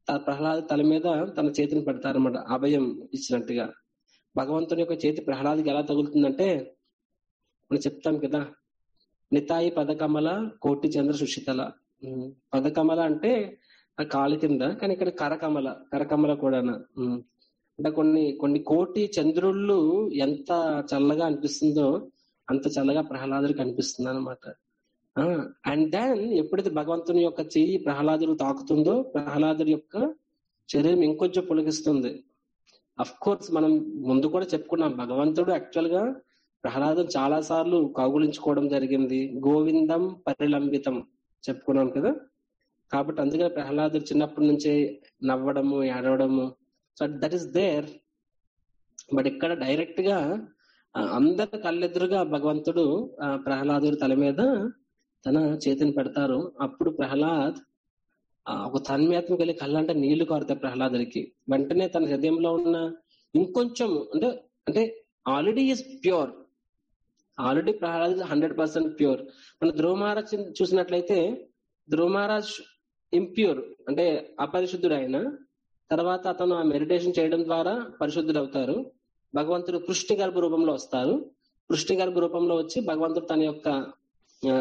త- ప్రహ్లాద్ తల మీద తన చేతిని పెడతారన్నమాట అభయం ఇచ్చినట్టుగా భగవంతుని యొక్క చేతి ప్రహ్లాద్కి ఎలా తగులుతుందంటే మనం చెప్తాం కదా నితాయి పదకమల కోటి చంద్ర సుషితల ఉమ్, పదకమల అంటే ఆ కాలు కింద కానీ ఇక్కడ కరకమల కరకమల కూడా అంటే కొన్ని కొన్ని కోటి చంద్రుళ్ళు ఎంత చల్లగా అనిపిస్తుందో అంత చల్లగా ప్రహ్లాదుడికి అనిపిస్తుంది అనమాట అండ్ దెన్ ఎప్పుడైతే భగవంతుని యొక్క చెయ్యి ప్రహ్లాదుడు తాకుతుందో ప్రహ్లాదుడి యొక్క శరీరం ఇంకొంచెం పులకిస్తుంది అఫ్ కోర్స్ మనం ముందు కూడా చెప్పుకున్నాం భగవంతుడు యాక్చువల్ గా ప్రహ్లాదం చాలా సార్లు కౌగులించుకోవడం జరిగింది గోవిందం పరిలంబితం చెప్పుకున్నాం కదా కాబట్టి అందుకని ప్రహ్లాదుడు చిన్నప్పటి నుంచే నవ్వడము ఏడవడము so that is there but ఇక్కడ డైరెక్ట్ గా ఆ, అందరి కళ్ళెదురుగా భగవంతుడు ఆ, ప్రహ్లాదుడి తల మీద తన చేతిని పెడతారు అప్పుడు ప్రహ్లాద్ ఆ, ఒక తన్మయత్వం కలిగి కళ్ళంటే నీళ్లు కారుతాయి ప్రహ్లాదుడికి వెంటనే తన హృదయంలో ఉన్న ఇంకొంచెం అంటే అంటే already is pure already Prahlad hundred percent pure మన ధ్రువ మహారాజ్ చూసినట్లయితే ధ్రువ మహారాజ్ ఇంప్యూర్ అంటే అపరిశుద్ధుడు ఆయన తర్వాత అతను ఆ మెడిటేషన్ చేయడం ద్వారా పరిశుద్ధుడు అవుతారు భగవంతుడు కృష్ణ గర్భ రూపంలో వస్తారు కృష్ణ గర్భ రూపంలో వచ్చి భగవంతుడు తన యొక్క ఆ,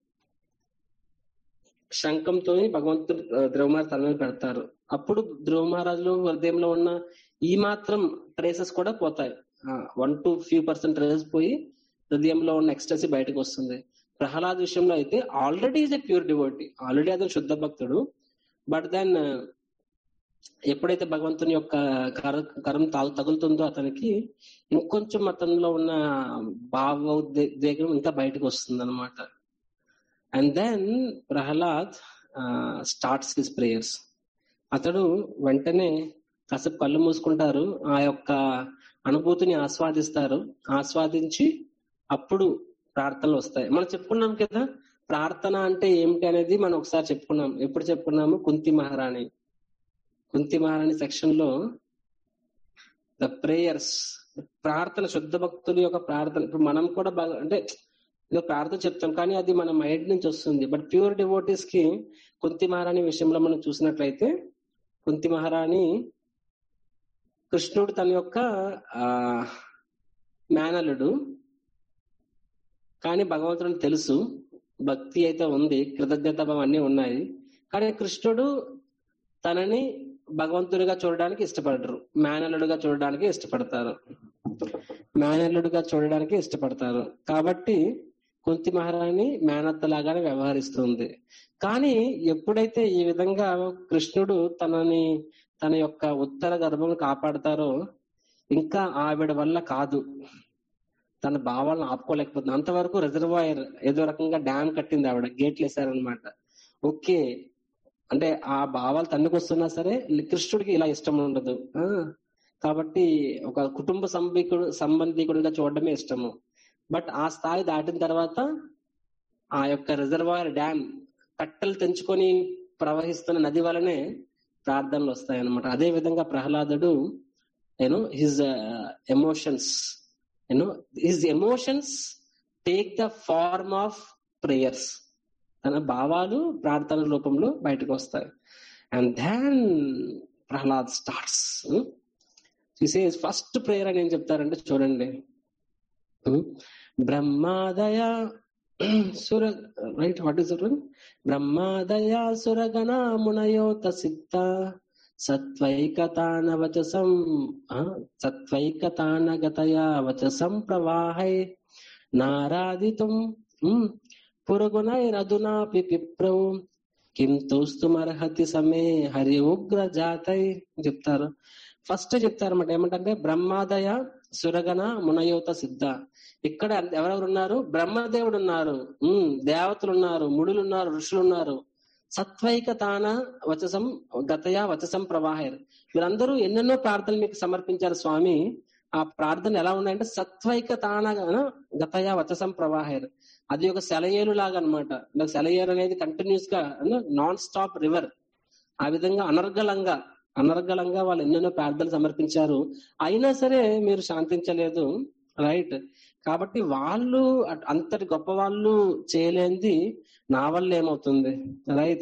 శంఖంతో భగవంతుడు ఆ, ధ్రువ మహారాజ్ తల మీద పెడతారు అప్పుడు ధ్రువ మహారాజులు హృదయంలో ఉన్న ఈ మాత్రం ట్రేసెస్ కూడా పోతాయి one two few percent traces పోయి హృదయంలో ఉన్న ఎక్స్టసీ బయటకు వస్తుంది ప్రహ్లాద్ విషయంలో అయితే already is a pure devotee already అతను శుద్ధ భక్తుడు బట్ దెన్ ఎప్పుడైతే భగవంతుని యొక్క కర కరం తాగు తగులుతుందో అతనికి ఇంకొంచెం అతనిలో ఉన్న భావోద్వేగం ఇంకా బయటకు వస్తుంది అనమాట and then Prahlad starts his prayers అతడు వెంటనే కాసేపు కళ్ళు మూసుకుంటారు ఆ యొక్క అనుభూతిని ఆస్వాదిస్తారు ఆస్వాదించి అప్పుడు ప్రార్థనలు వస్తాయి మనం చెప్పుకున్నాం కదా ప్రార్థన అంటే ఏమిటి అనేది మనం ఒకసారి చెప్పుకున్నాం ఎప్పుడు చెప్పుకున్నాము కుంతి మహారాణి కుంతి మహారాణి సెక్షన్ లో ద ప్రేయర్స్ ప్రార్థన శుద్ధ భక్తుల యొక్క ప్రార్థన ఇప్పుడు మనం కూడా బాగా అంటే ఏదో ప్రార్థన చెప్తాం కానీ అది మన మైండ్ నుంచి వస్తుంది బట్ ప్యూర్ డివోటీస్ కి కుంతి మహారాణి విషయంలో మనం చూసినట్లయితే కుంతి మహారాణి కృష్ణుడు తన యొక్క ఆ మేనలుడు కానీ భగవంతుడిని తెలుసు భక్తి అయితే ఉంది కృతజ్ఞత భావం అన్ని ఉన్నాయి కానీ కృష్ణుడు తనని భగవంతుడిగా చూడడానికి ఇష్టపడరు మేనల్లుడుగా చూడడానికి ఇష్టపడతారు మేనల్లుడుగా చూడడానికి ఇష్టపడతారు కాబట్టి కుంతి మహారాణి మేనత్త లాగానే వ్యవహరిస్తుంది కానీ ఎప్పుడైతే ఈ విధంగా కృష్ణుడు తనని తన యొక్క ఉత్తర గర్భం కాపాడతారో ఇంకా ఆవిడ వల్ల కాదు తన భావాలను ఆపుకోలేకపోతుంది అంతవరకు రిజర్వాయర్ ఏదో రకంగా డ్యామ్ కట్టింది ఆవిడ గేట్లు వేశారనమాట ఓకే అంటే ఆ భావాలు తన్నుకు వస్తున్నా సరే కృష్ణుడికి ఇలా ఇష్టం ఉండదు ఆ కాబట్టి ఒక కుటుంబ సంబికుడు సంబంధికుడిగా చూడడమే ఇష్టము బట్ ఆ స్థాయి దాటిన తర్వాత ఆ యొక్క రిజర్వాయర్ డ్యామ్ కట్టలు తెంచుకొని ప్రవహిస్తున్న నది వలనే ప్రార్థనలు వస్తాయి అనమాట అదే విధంగా ప్రహ్లాదుడు you know his emotions you know his emotions take the form of prayers తన భావాలు ప్రార్థన రూపంలో బయటకు వస్తాయి and then Prahlad starts first prayer అని ఏం చెప్తారంటే చూడండి బ్రహ్మాదయ సుర రైట్ వాట్ ఇస్ బ్రహ్మాదయ సురగణ మునయోత సిద్ధ సత్వైకతాన వచసం సత్వైకతాన గతయా వచసం ప్రవాహై నారాదితుం పురుగునైరధునాపి పిప్రౌ కిం తోస్తుమర్హతి సమే హరి ఉగ్ర జాతై చెప్తారు ఫస్ట్ చెప్తారన్నమాట ఏమంటే బ్రహ్మాదయ సురగణ మునయోత సిద్ధ ఇక్కడ ఎవరెవరు ఉన్నారు బ్రహ్మదేవుడు ఉన్నారు ఉమ్ దేవతలు ఉన్నారు ముడులు ఉన్నారు ఋషులు ఉన్నారు సత్వైక తాన వచసం గతయా వచసం ప్రవాహర్ వీరందరూ ఎన్నెన్నో ప్రార్థనలు మీకు సమర్పించారు స్వామి ఆ ప్రార్థన ఎలా ఉన్నాయంటే సత్వైక తాన గతయా వచసం ప్రవాహర్ అది ఒక సెలయేరు లాగా అనమాట సెలయేరు అనేది కంటిన్యూస్ గా నాన్ స్టాప్ రివర్ ఆ విధంగా అనర్గళంగా అనర్గళంగా వాళ్ళు ఎన్నెన్నో ప్రార్థనలు సమర్పించారు అయినా సరే మీరు శాంతించలేదు రైట్ కాబట్టి వాళ్ళు అంతటి గొప్ప వాళ్ళు చేయలేనిది నా వల్ల ఏమవుతుంది రైట్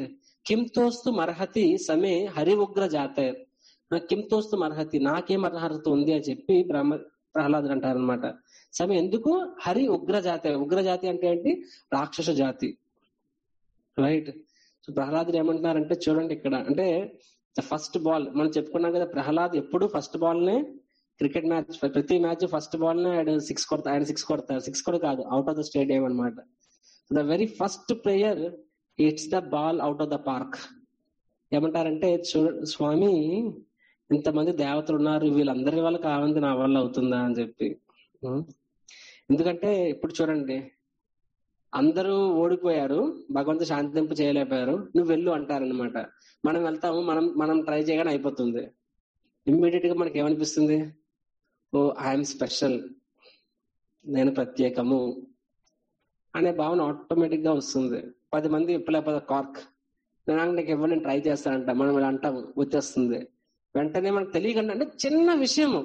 కిం తోస్తు మర్హతి సమే హరి ఉగ్ర జాతే కిం తోస్తు మర్హతి నాకేం అర్హత ఉంది అని చెప్పి బ్రహ్మ ప్రహ్లాదుడు అంటారనమాట సమే ఎందుకు హరి ఉగ్ర జాతి ఉగ్ర జాతి అంటే ఏంటి రాక్షస జాతి రైట్ సో ప్రహ్లాదుడు ఏమంటున్నారంటే చూడండి ఇక్కడ అంటే ఫస్ట్ బాల్ మనం చెప్పుకున్నాం కదా ప్రహ్లాద్ ఎప్పుడు ఫస్ట్ బాల్ నే క్రికెట్ మ్యాచ్ ప్రతి మ్యాచ్ ఫస్ట్ బాల్ నే ఆయన సిక్స్ కొడతా ఆయన సిక్స్ కొడతారు సిక్స్ కూడా కాదు అవుట్ ఆఫ్ ద స్టేడియం అనమాట the very first player it's the ball out of the park ఏమంటారంటే చూ స్వామి ఇంతమంది దేవతలు ఉన్నారు వీళ్ళందరి వల్ల కావంది నా వల్ల అవుతుందా అని చెప్పి ఉం. ఎందుకంటే ఇప్పుడు చూడండి అందరూ ఓడిపోయారు భగవంతు శాంతింపు చేయలేకపోయారు నువ్వు వెళ్ళు అంటారనమాట మనం వెళ్తాము మనం మనం ట్రై చేయగానే అయిపోతుంది ఇమ్మీడియట్ గా మనకి ఏమనిపిస్తుంది ఓ ఐఎమ్ స్పెషల్ నేను ప్రత్యేకము అనే భావన ఆటోమేటిక్ గా వస్తుంది పది మంది ఇప్పలేకపోతే కార్క్ నేను నీకు ఇవ్వని ట్రై చేస్తానంట మనం ఇలా అంటాము వచ్చేస్తుంది వెంటనే మనకు తెలియకుండా అంటే చిన్న విషయము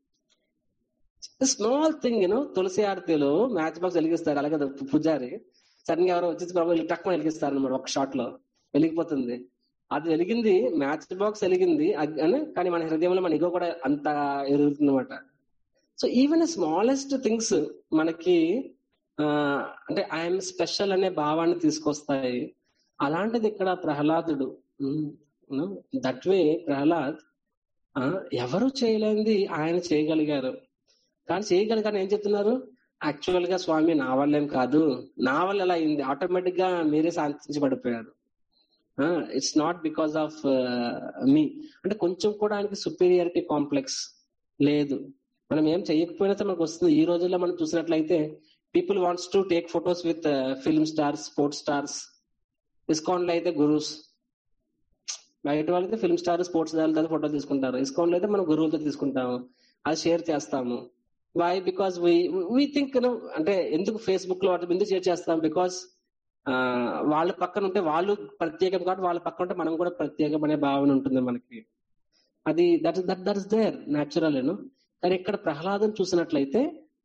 స్మాల్ థింగ్ యూనో తులసి ఆరతిలో మ్యాచ్ బాక్స్ వెలిగిస్తారు అలాగే అది పూజారి సడన్ గా ఎవరో వచ్చేసి ప్రభు టక్కున వెలిగిస్తారు అనమాట ఒక షాట్ లో వెలిగిపోతుంది అది వెలిగింది మ్యాచ్ బాక్స్ వెలిగింది అగ్- అని కానీ మన హృదయంలో మన ఇగో కూడా అంత ఎరుగుతుంది అనమాట సో ఈవెన్ స్మాలెస్ట్ థింగ్స్ మనకి ఆ, అంటే ఐఎమ్ స్పెషల్ అనే భావాన్ని తీసుకొస్తాయి అలాంటిది ఇక్కడ ప్రహ్లాదుడు దట్ వే ప్రహ్లాద్ ఆ, ఎవరు చేయలేనిది ఆయన చేయగలిగారు కానీ చేయగలిగారు ఏం చెప్తున్నారు యాక్చువల్ గా స్వామి నా వల్లేం కాదు నా వల్ల ఎలా అయింది ఆటోమేటిక్ గా మీరే శాంతించబడిపోయారు ఇట్స్ నాట్ బికాస్ ఆఫ్ మీ అంటే కొంచెం కూడా ఆయనకి సుపీరియారిటీ కాంప్లెక్స్ లేదు మనం ఏం చేయకపోయినా సరే మనకు వస్తుంది ఈ రోజుల్లో మనం చూసినట్లయితే people wants to take photos with film stars sports stars ISKCON లో అయితే గురుస్ బయట వాళ్ళైతే ఫిల్మ్ స్టార్ స్పోర్ట్స్ దానితో ఫోటో తీసుకుంటారు ఇస్కాన్ లో అయితే మనం గురువులతో తీసుకుంటాము అది షేర్ చేస్తాము వై బికాస్ వీ థింక్ అంటే ఎందుకు ఫేస్బుక్ లో వాటి ఎందుకు షేర్ చేస్తాం బికాస్ వాళ్ళ పక్కన ఉంటే వాళ్ళు ప్రత్యేకం కాబట్టి వాళ్ళ పక్కన ఉంటే మనం కూడా ప్రత్యేకం అనే భావన ఉంటుంది మనకి అది that that that is there natural కానీ ఇక్కడ ప్రహ్లాదం చూసినట్లయితే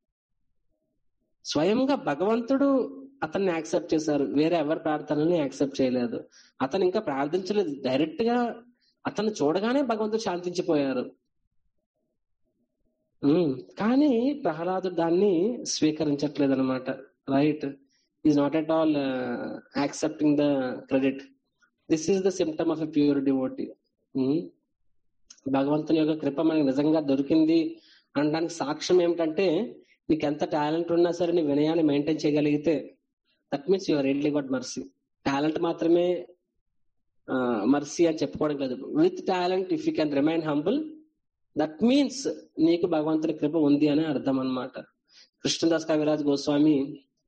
స్వయంగా భగవంతుడు అతన్ని యాక్సెప్ట్ చేశారు వేరే ఎవరి ప్రార్థనని యాక్సెప్ట్ చేయలేదు అతను ఇంకా ప్రార్థించలేదు డైరెక్ట్ గా అతను చూడగానే భగవంతుడు శాంతించిపోయారు ఉమ్, కానీ ప్రహ్లాదుడు దాన్ని స్వీకరించట్లేదు అనమాట right is not at all accepting the credit this is the symptom of a pure devotee భగవంతుని యొక్క కృప మనకి నిజంగా దొరికింది అనడానికి సాక్ష్యం ఏమిటంటే నీకు ఎంత టాలెంట్ ఉన్నా సరే నీ వినయాన్ని మెయింటైన్ చేయగలిగితే that means your really got mercy talent మాత్రమే మర్సీ అని చెప్పుకోవడం లేదు with talent if you can remain humble that means నీకు భగవంతుని కృప ఉంది అని అర్థం అన్నమాట కృష్ణదాస్ కవిరాజ్ గోస్వామి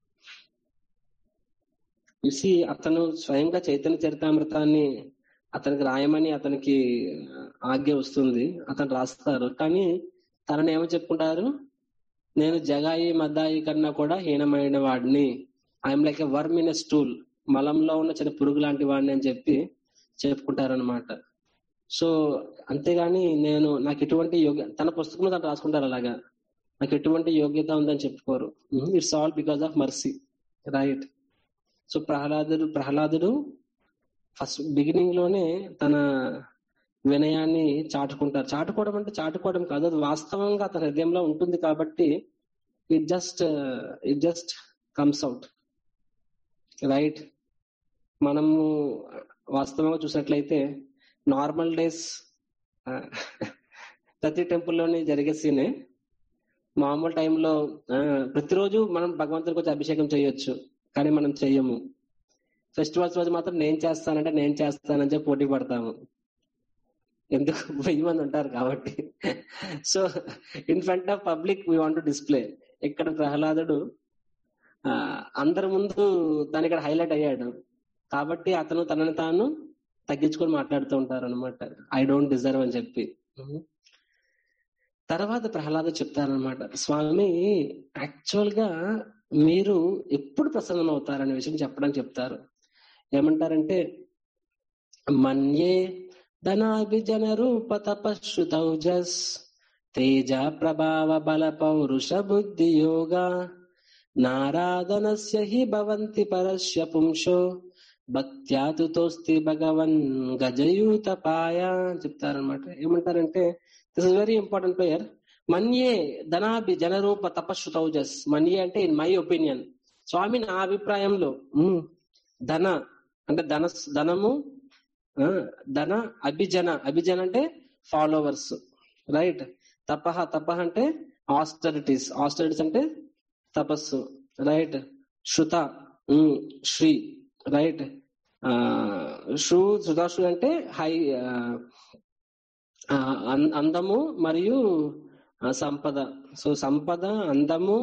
చూసి అతను స్వయంగా చైతన్య చరితామృతాన్ని అతనికి రాయమని అతనికి ఆజ్ఞ వస్తుంది అతను రాస్తారు కానీ తనని ఏమో చెప్పుకుంటారు నేను జగాయి మద్దాయి కన్నా కూడా హీనమైన వాడిని I'm like a worm in a stool మలంలో ఉన్న చిన్న పురుగు లాంటి వాడిని అని చెప్పి చెప్పుకుంటారనమాట సో అంతేగాని నేను నాకు ఎటువంటి యోగ్య తన పుస్తకంలో తను రాసుకుంటారు అలాగా నాకు ఎటువంటి యోగ్యత ఉందని చెప్పుకోరు it's all because of mercy right so ప్రహ్లాదుడు ప్రహ్లాదుడు ఫస్ట్ బిగినింగ్ లోనే తన వినయాన్ని చాటుకుంటారు చాటుకోవడం అంటే చాటుకోవడం కాదు అది వాస్తవంగా అతని హృదయంలో ఉంటుంది కాబట్టి it just it just comes out right మనము వాస్తవంగా చూసినట్లయితే నార్మల్ డేస్ ప్రతి టెంపుల్లోని జరిగే సీనే మామూలు టైంలో ప్రతిరోజు మనం భగవంతుడికి వచ్చి అభిషేకం చేయొచ్చు కానీ మనం చెయ్యము ఫెస్టివల్స్ రోజు మాత్రం నేను చేస్తానంటే నేను చేస్తానని చెప్పి పోటీ పడతాము ఎందుకు వెయ్యి మంది ఉంటారు కాబట్టి so in front of public we want display ఇక్కడ ప్రహ్లాదుడు ఆ, అందరి ముందు తను ఇక్కడ హైలైట్ అయ్యాడు కాబట్టి అతను తనని తాను తగ్గించుకొని మాట్లాడుతూ ఉంటారు అనమాట ఐ డోంట్ డిజర్వ్ అని చెప్పి తర్వాత ప్రహ్లాద చెప్తారనమాట స్వామి యాక్చువల్ గా మీరు ఎప్పుడు ప్రసన్నం అవుతారనే విషయం చెప్పడానికి చెప్తారు ఏమంటారంటే మన్యే ధనాభిజన రూప తపశ్రుతౌజస్ తేజ ప్రభావ బల పౌరుష బుద్ధి యోగ నారాధనస్య హి భవంతి పరస్య పుంశో భక్త్యాతుతోస్తి భగవన్ గజయూత పాయ అని చెప్తారనమాట ఏమంటారంటే this is very important player మన్యే ధనాభి జనరూప తపశ్రుతౌజస్ మన్యే అంటే ఇన్ మై ఒపీనియన్ స్వామి నా అభిప్రాయంలో ఉమ్, ధన అంటే ధన ధనము ఆ, ధన అభిజన అభిజన అంటే ఫాలోవర్స్ రైట్ తపహ తపహ అంటే ఆస్టరిటీస్ ఆస్టరిటీస్ అంటే తపస్సు రైట్ శృత ఉమ్, శ్రీ రైట్ షూ శృతాశ్రు అంటే హై ఆ, ఆ, అం- అందము మరియు ఆ, సంపద సో సంపద అందము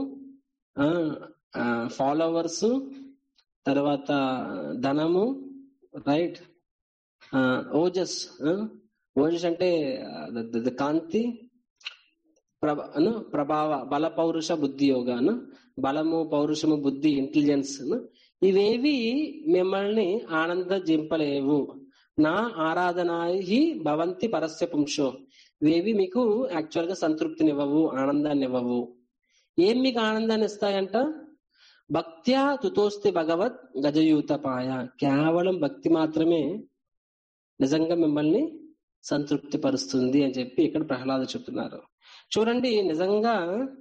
ఫాలోవర్స్ తర్వాత ధనము రైట్ ఓజస్ ఓజస్ అంటే ఆ, ద- ద- ద- కాంతి ప్రభ అను ప్రభావ బల పౌరుష బుద్ధి యోగ అను బలము పౌరుషము బుద్ధి ఇంటెలిజెన్స్ అను ఇవేవి మిమ్మల్ని ఆనందింపలేవు నా ఆరాధన హి భవంతి పరస్య పుంశో ఇవేవి మీకు యాక్చువల్ గా సంతృప్తినివ్వవు ఆనందాన్ని ఇవ్వవు ఏం మీకు ఆనందాన్ని ఇస్తాయంట భక్త్యా తుతోస్తి భగవత్ గజయూతపాయ కేవలం భక్తి మాత్రమే నిజంగా మిమ్మల్ని సంతృప్తి పరుస్తుంది అని చెప్పి ఇక్కడ ప్రహ్లాద చెప్తున్నారు చూడండి నిజంగా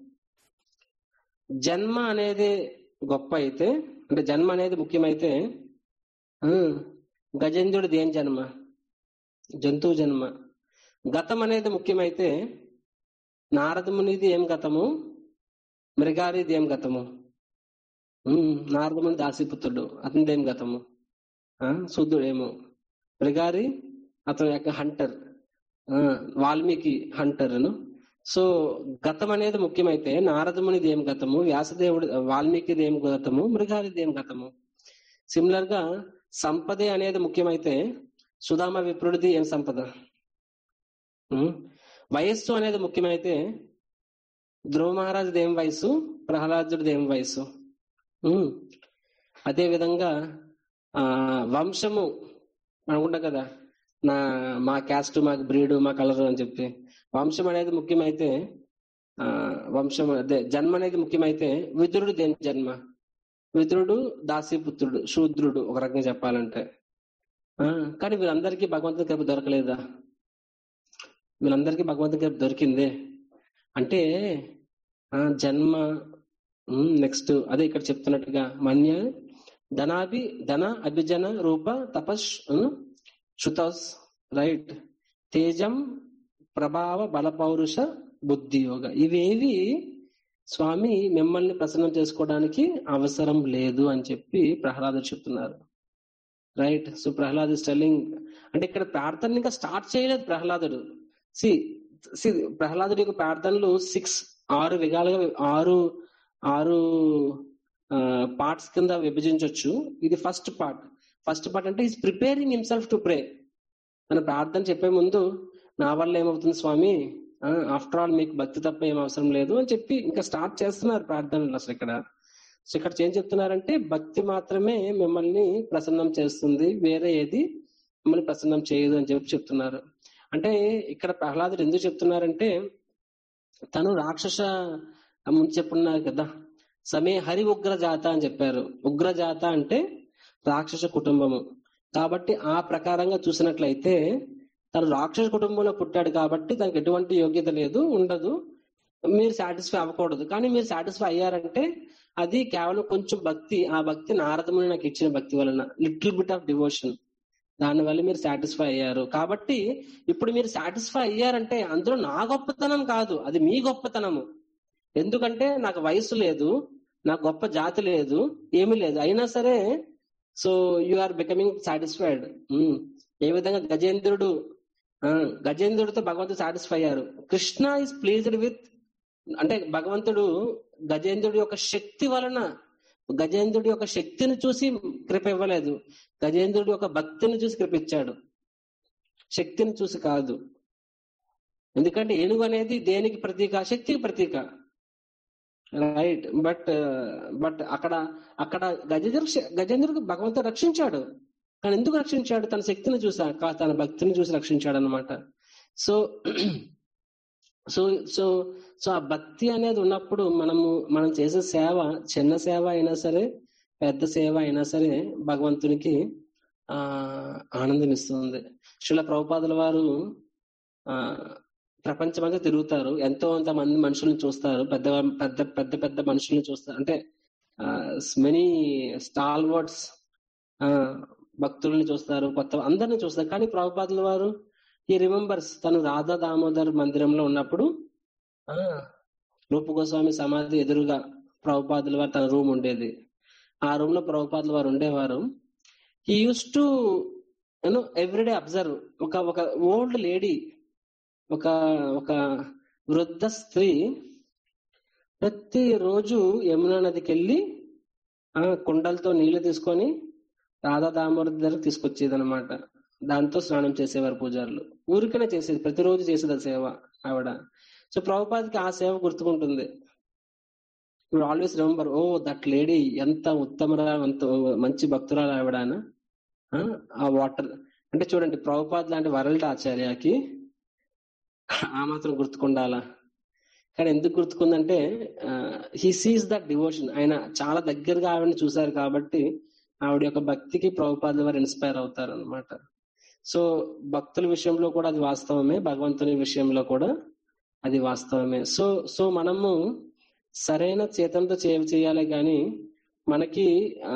జన్మ అనేది గొప్ప అయితే అంటే జన్మ అనేది ముఖ్యమైతే ఆ, గజేంద్రుడిది ఏం జన్మ జంతువు జన్మ గతం అనేది ముఖ్యమైతే నారదమునిది ఏం గతము మృగారిది ఏం గతము ఉమ్, నారదముని దాసిపుత్రుడు అతనిది ఏం గతము ఆ, శూద్రుడేమో మృగారి అతని యొక్క హంటర్ ఆ, వాల్మీకి హంటర్ సో గతం అనేది ముఖ్యమైతే నారదమునిది ఏం గతము వ్యాసదేవుడు వాల్మీకిది ఏం గతము మృగారిది ఏం గతము సిమిలర్ గా సంపదే అనేది ముఖ్యమైతే సుధామ విప్రుడిది ఏం సంపద ఉం? వయస్సు అనేది ముఖ్యమైతే ధ్రువ మహారాజుది ఏం వయసు ప్రహ్లాదుడిది ఏం వయసు ఉం? అదే విధంగా ఆ వంశము అనుకుంటా కదా నా మా క్యాస్ట్ మా బ్రీడు మా కలర్ అని చెప్పి వంశం అనేది ముఖ్యమైతే ఆ వంశం అదే జన్మ అనేది ముఖ్యమైతే విదురుడు దేని జన్మ విదురుడు దాసీపుత్రుడు శూద్రుడు ఒక రకంగా చెప్పాలంటే ఆ కానీ వీళ్ళందరికీ భగవంతుని కృప దొరకలేదా వీళ్ళందరికీ భగవంతుని కృప దొరికిందే అంటే ఆ జన్మ నెక్స్ట్ అదే ఇక్కడ చెప్తున్నట్టుగా మన్య ధనాభి ధన అభిజన రూప తపస్ శుతస్ రైట్ తేజం ప్రభావ బల పౌరుష బుద్ధి యోగ ఇవేవి స్వామి మిమ్మల్ని ప్రసన్నం చేసుకోవడానికి అవసరం లేదు అని చెప్పి ప్రహ్లాదు చెప్తున్నారు రైట్ సో ప్రహ్లాద్ టెల్లింగ్ అంటే ఇక్కడ ప్రార్థన ఇంకా స్టార్ట్ చేయలేదు ప్రహ్లాదుడు సి సి ప్రహ్లాదుడి యొక్క ప్రార్థనలు సిక్స్ ఆరు విధాలుగా ఆరు ఆరు పార్ట్స్ కింద విభజించవచ్చు ఇది ఫస్ట్ పార్ట్ ఫస్ట్ పార్ట్ అంటే is preparing himself to pray మన ప్రార్థన చెప్పే ముందు నా వల్ల ఏమవుతుంది స్వామి ఆఫ్టర్ ఆల్ మీకు భక్తి తప్ప ఏం అవసరం లేదు అని చెప్పి ఇంకా స్టార్ట్ చేస్తున్నారు ప్రార్థనలు అసలు ఇక్కడ సో ఇక్కడ ఏం చెప్తున్నారంటే భక్తి మాత్రమే మిమ్మల్ని ప్రసన్నం చేస్తుంది వేరే ఏది మిమ్మల్ని ప్రసన్నం చేయదు అని చెప్పి చెప్తున్నారు అంటే ఇక్కడ ప్రహ్లాదుడు ఎందుకు చెప్తున్నారంటే తను రాక్షస ముందు చెప్పున్నారు కదా సమే హరి ఉగ్ర జాత అని చెప్పారు ఉగ్ర జాత అంటే రాక్షస కుటుంబము కాబట్టి ఆ ప్రకారంగా చూసినట్లయితే తను రాక్షస కుటుంబంలో పుట్టాడు కాబట్టి తనకి ఎటువంటి యోగ్యత లేదు ఉండదు మీరు సాటిస్ఫై అవ్వకూడదు కానీ మీరు సాటిస్ఫై అయ్యారంటే అది కేవలం కొంచెం భక్తి ఆ భక్తి నారదముని నాకు ఇచ్చిన భక్తి వలన లిటిల్ బిట్ ఆఫ్ డివోషన్ దానివల్ల మీరు సాటిస్ఫై అయ్యారు కాబట్టి ఇప్పుడు మీరు సాటిస్ఫై అయ్యారంటే అందులో నా గొప్పతనం కాదు అది మీ గొప్పతనము ఎందుకంటే నాకు వయసు లేదు నాకు గొప్ప జాతి లేదు ఏమీ లేదు అయినా సరే so you are becoming satisfied ఏ విధంగా గజేంద్రుడు గజేంద్రుడితో భగవంతుడు సాటిస్ఫై అయ్యారు కృష్ణ ఇస్ ప్లీజ్డ్ విత్ అంటే భగవంతుడు గజేంద్రుడి యొక్క శక్తి వలన గజేంద్రుడి యొక్క శక్తిని చూసి కృప ఇవ్వలేదు గజేంద్రుడి యొక్క భక్తిని చూసి కృప ఇచ్చాడు శక్తిని చూసి కాదు ఎందుకంటే ఏనుగు అనేది దేనికి ప్రతీక శక్తికి ప్రతీక రైట్ బట్ బట్ అక్కడ అక్కడ గజేంద్ర గజేంద్రుడు భగవంతుడు రక్షించాడు కానీ ఎందుకు రక్షించాడు తన శక్తిని చూసా తన భక్తిని చూసి రక్షించాడు అనమాట సో సో సో సో ఆ భక్తి అనేది ఉన్నప్పుడు మనము మనం చేసే సేవ చిన్న సేవ అయినా సరే పెద్ద సేవ అయినా సరే భగవంతునికి ఆ ఆనందం ఇస్తుంది శిల ప్రభుపాదుల వారు ఆ ప్రపంచమంతా తిరుగుతారు ఎంతో అంత మంది మనుషుల్ని చూస్తారు పెద్ద పెద్ద పెద్ద పెద్ద మనుషుల్ని చూస్తారు అంటే మెనీ స్టాల్ వర్డ్స్ భక్తుల్ని చూస్తారు కొత్త అందరిని చూస్తారు కానీ ప్రభుపాదుల వారు ఈ రిమెంబర్స్ తను రాధా దామోదర్ మందిరంలో ఉన్నప్పుడు ఆ రూపగోస్వామి సమాధి ఎదురుగా ప్రభుపాదుల వారు తన రూమ్ ఉండేది ఆ రూమ్ లో ప్రభుపాదుల వారు ఉండేవారు ఈ use to you know everyday observe ఒక ఒక ఓల్డ్ లేడీ ఒక ఒక వృద్ధ స్త్రీ ప్రతిరోజు యమునా నదికి వెళ్ళి ఆ కుండలతో నీళ్లు తీసుకొని రాధా దామోదర్ దగ్గరకు తీసుకొచ్చేది అనమాట దాంతో స్నానం చేసేవారు పూజారులు ఊరికనే చేసేది ప్రతిరోజు చేసేది ఆ సేవ ఆవిడ సో ప్రభుపాదికి ఆ సేవ గుర్తుకుంటుంది ఇప్పుడు always remember oh that lady ఎంత ఉత్తమరా ఎంత మంచి భక్తురాలు ఆవిడ ఆ వాటర్ అంటే చూడండి ప్రభుపాద్ లాంటి వరల్డ్ ఆచార్యకి ఆ మాత్రం గుర్తుకుండాలా కానీ ఎందుకు గుర్తుకుందంటే హీ సీస్ దట్ డివోషన్ ఆయన చాలా దగ్గరగా ఆవిడని చూశారు కాబట్టి ఆవిడ యొక్క భక్తికి ప్రభుపాదుల వారు ఇన్స్పైర్ అవుతారు అనమాట సో భక్తుల విషయంలో కూడా అది వాస్తవమే భగవంతుని విషయంలో కూడా అది వాస్తవమే సో సో మనము సరైన చేతంతో చేయ చేయాలి కానీ మనకి ఆ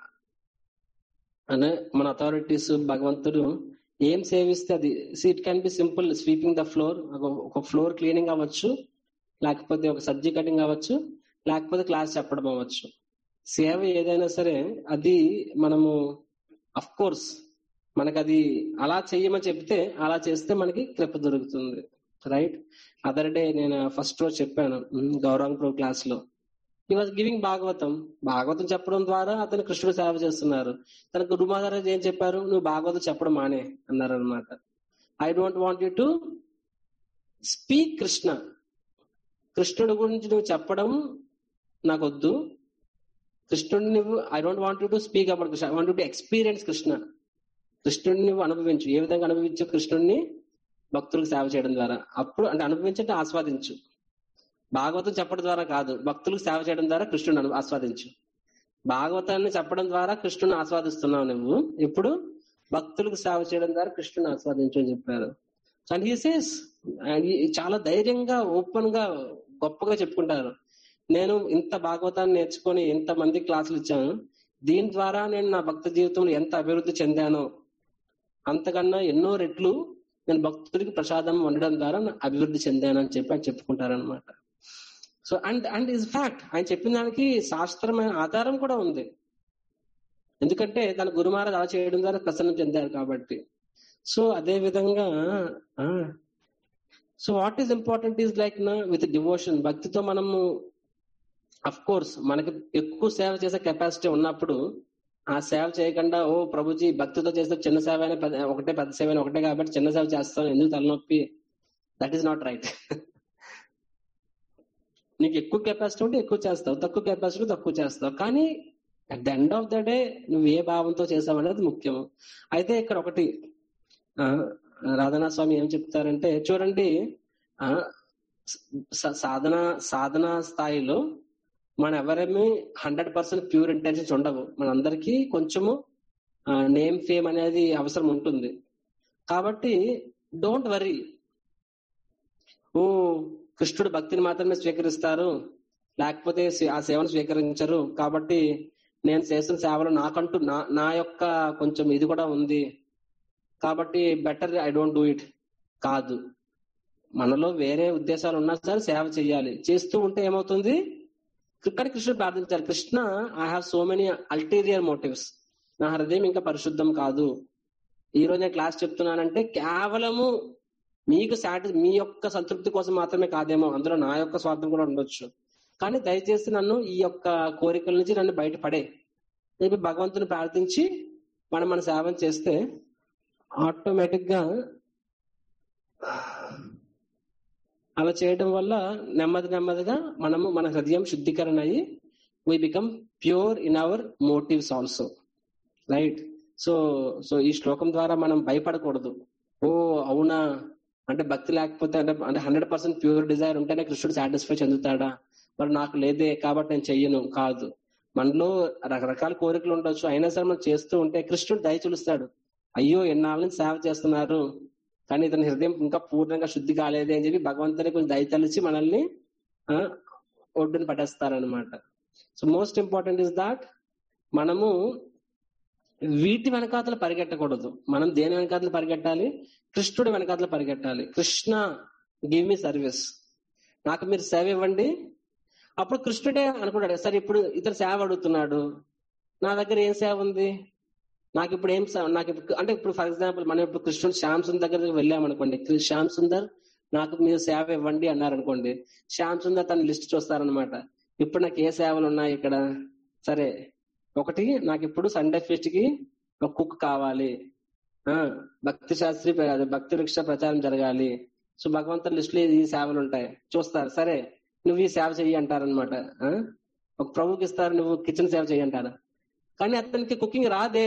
అనే మన అథారిటీస్ భగవంతుడు ఏం సేవిస్తే అది it can be simple sweeping the floor ఒక ఫ్లోర్ క్లీనింగ్ అవ్వచ్చు లేకపోతే ఒక సబ్జీ కటింగ్ అవ్వచ్చు లేకపోతే క్లాస్ చెప్పడం అవ్వచ్చు సేవ ఏదైనా సరే అది మనము అఫ్ కోర్స్ మనకు అది అలా చెయ్యమని చెప్తే అలా చేస్తే మనకి కృప దొరుకుతుంది రైట్ అదర్ డే నేను ఫస్ట్ రోజు చెప్పాను గౌరవం ప్రో క్లాస్ లో ఈ వాజ్ గివింగ్ భాగవతం భాగవతం చెప్పడం ద్వారా అతను కృష్ణుడు సేవ చేస్తున్నారు తన గురు మహారాజ్ ఏం చెప్పారు నువ్వు భాగవతం చెప్పడం మానే అన్నారు అనమాట I don't want you to speak Krishna కృష్ణుడి గురించి నువ్వు చెప్పడం నాకు వద్దు కృష్ణుడిని నువ్వు I don't want to speak about Krishna I want to experience Krishna కృష్ణుడిని నువ్వు అనుభవించు ఏ విధంగా అనుభవించు కృష్ణుడిని భక్తులకు సేవ చేయడం ద్వారా అప్పుడు అంటే అనుభవించంటే ఆస్వాదించు భాగవతం చెప్పడం ద్వారా కాదు భక్తులకు సేవ చేయడం ద్వారా కృష్ణుని ఆస్వాదించు భాగవతాన్ని చెప్పడం ద్వారా కృష్ణుని ఆస్వాదిస్తున్నావు నువ్వు ఇప్పుడు భక్తులకు సేవ చేయడం ద్వారా కృష్ణుని ఆస్వాదించు అని చెప్పారు అండ్ హీ సేస్ చాలా ధైర్యంగా ఓపెన్ గా గొప్పగా చెప్పుకుంటారు నేను ఇంత భాగవతాన్ని నేర్చుకొని ఇంత మంది క్లాసులు ఇచ్చాను దీని ద్వారా నేను నా భక్త జీవితంలో ఎంత అభివృద్ధి చెందానో అంతకన్నా ఎన్నో రెట్లు నేను భక్తుడికి ప్రసాదం వండడం ద్వారా అభివృద్ధి చెందానని చెప్పి ఆయన చెప్పుకుంటారనమాట so and and is fact ఆయన చెప్పిన దానికి శాస్త్రమైన ఆధారం కూడా ఉంది ఎందుకంటే తన గురు మహారాజ్ అలా చేయడం ద్వారా ప్రసన్నం చెందారు కాబట్టి సో అదే విధంగా so what is important is like నా విత్ డివోషన్ భక్తితో మనము అఫ్ కోర్స్ మనకి ఎక్కువ సేవ చేసే కెపాసిటీ ఉన్నప్పుడు ఆ సేవ చేయకుండా ఓ ప్రభుజీ భక్తితో చేస్తే చిన్న సేవ అయినా ఒకటే పెద్ద సేవ అయినా ఒకటే కాబట్టి చిన్న సేవ చేస్తాను ఎందుకు తలనొప్పి దట్ ఈస్ నాట్ రైట్ నీకు ఎక్కువ కెపాసిటీ ఉంటే ఎక్కువ చేస్తావు తక్కువ కెపాసిటీ తక్కువ చేస్తావు కానీ at the end of the day నువ్వు ఏ భావంతో చేసావు అనేది ముఖ్యము అయితే ఇక్కడ ఒకటి రాధనా స్వామి ఏం చెప్తారంటే చూడండి ఆ సాధన సాధన స్థాయిలో మన ఎవరేమి హండ్రెడ్ పర్సెంట్ ప్యూర్ ఇంటెన్షన్స్ ఉండవు మనందరికీ కొంచెము నేమ్ ఫేమ్ అనేది అవసరం ఉంటుంది కాబట్టి డోంట్ వరీ ఓ కృష్ణుడు భక్తిని మాత్రమే స్వీకరిస్తారు లేకపోతే ఆ సేవను స్వీకరించరు కాబట్టి నేను చేస్తున్న సేవలో నాకంటూ నా నా యొక్క కొంచెం ఇది కూడా ఉంది కాబట్టి better I don't do it కాదు మనలో వేరే ఉద్దేశాలు ఉన్నా సరే సేవ చేయాలి చేస్తూ ఉంటే ఏమవుతుంది ఇక్కడ కృష్ణుడు ప్రార్థించారు Krishna I have so many ulterior motives నా హృదయం ఇంకా పరిశుద్ధం కాదు ఈ రోజు నేను క్లాస్ చెప్తున్నానంటే కేవలము మీకు సాటి మీ యొక్క సంతృప్తి కోసం మాత్రమే కాదేమో అందులో నా యొక్క స్వార్థం కూడా ఉండొచ్చు కానీ దయచేసి నన్ను ఈ యొక్క కోరికల నుంచి నన్ను బయటపడే రేపు భగవంతుని ప్రార్థించి మనం మన సేవం చేస్తే ఆటోమేటిక్ గా అలా చేయడం వల్ల నెమ్మది నెమ్మదిగా మనము మన హృదయం శుద్ధీకరణ అయ్యి we become pure in our motives also right so so ఈ శ్లోకం ద్వారా మనం భయపడకూడదు ఓ అవునా అంటే భక్తి లేకపోతే అంటే అంటే హండ్రెడ్ పర్సెంట్ ప్యూర్ డిజైర్ ఉంటేనే కృష్ణుడు సాటిస్ఫై చెందుతాడా మరి నాకు లేదే కాబట్టి నేను చెయ్యను కాదు మనలో రకరకాల కోరికలు ఉండొచ్చు అయినా సరే మనం చేస్తూ ఉంటే కృష్ణుడు దయ చూలుస్తాడు అయ్యో ఎన్నాళ్ళ నుంచి సేవ చేస్తున్నారు కానీ ఇతని హృదయం ఇంకా పూర్ణంగా శుద్ధి కాలేదే అని చెప్పి భగవంతుని కొంచెం దయ తలిచి మనల్ని ఆ, ఒడ్డున పడేస్తారనమాట so most important is that మనము వీటి వెనకాతలు పరిగెట్టకూడదు మనం దేని వెనకాతలు పరిగెట్టాలి కృష్ణుడి వెనకాతలు పరిగెట్టాలి కృష్ణ గివ్ మీ సర్వీస్ నాకు మీరు సేవ ఇవ్వండి అప్పుడు కృష్ణుడే అనుకున్నాడు సరే ఇప్పుడు ఇతను సేవ అడుగుతున్నాడు నా దగ్గర ఏం సేవ ఉంది నాకు ఇప్పుడు ఏం సేవ నాకు ఇప్పుడు అంటే ఇప్పుడు ఫర్ ఎగ్జాంపుల్ మనం ఇప్పుడు కృష్ణుడు శ్యామ్ సుందర్ దగ్గరికి వెళ్ళామనుకోండి కృ- శ్యామ్ సుందర్ నాకు మీరు సేవ ఇవ్వండి అన్నారు అనుకోండి శ్యామ్ సుందర్ తన లిస్ట్ చూస్తారనమాట ఇప్పుడు నాకు ఏ సేవలు ఉన్నాయి ఇక్కడ సరే ఒకటి నాకు ఇప్పుడు సండే ఫెస్ట్ కి ఒక కుక్ కావాలి ఆ భక్తి శాస్త్రి ప్ర- అదే భక్తి వృక్ష ప్రచారం జరగాలి సో భగవంతుని లిస్ట్ లో ఈ సేవలు ఉంటాయి చూస్తారు సరే నువ్వు ఈ సేవ చెయ్యి అంటారనమాట ఒక ప్రభుకి ఇస్తారు నువ్వు కిచెన్ సేవ చెయ్యి అంటారు కానీ అతనికి కుకింగ్ రాదే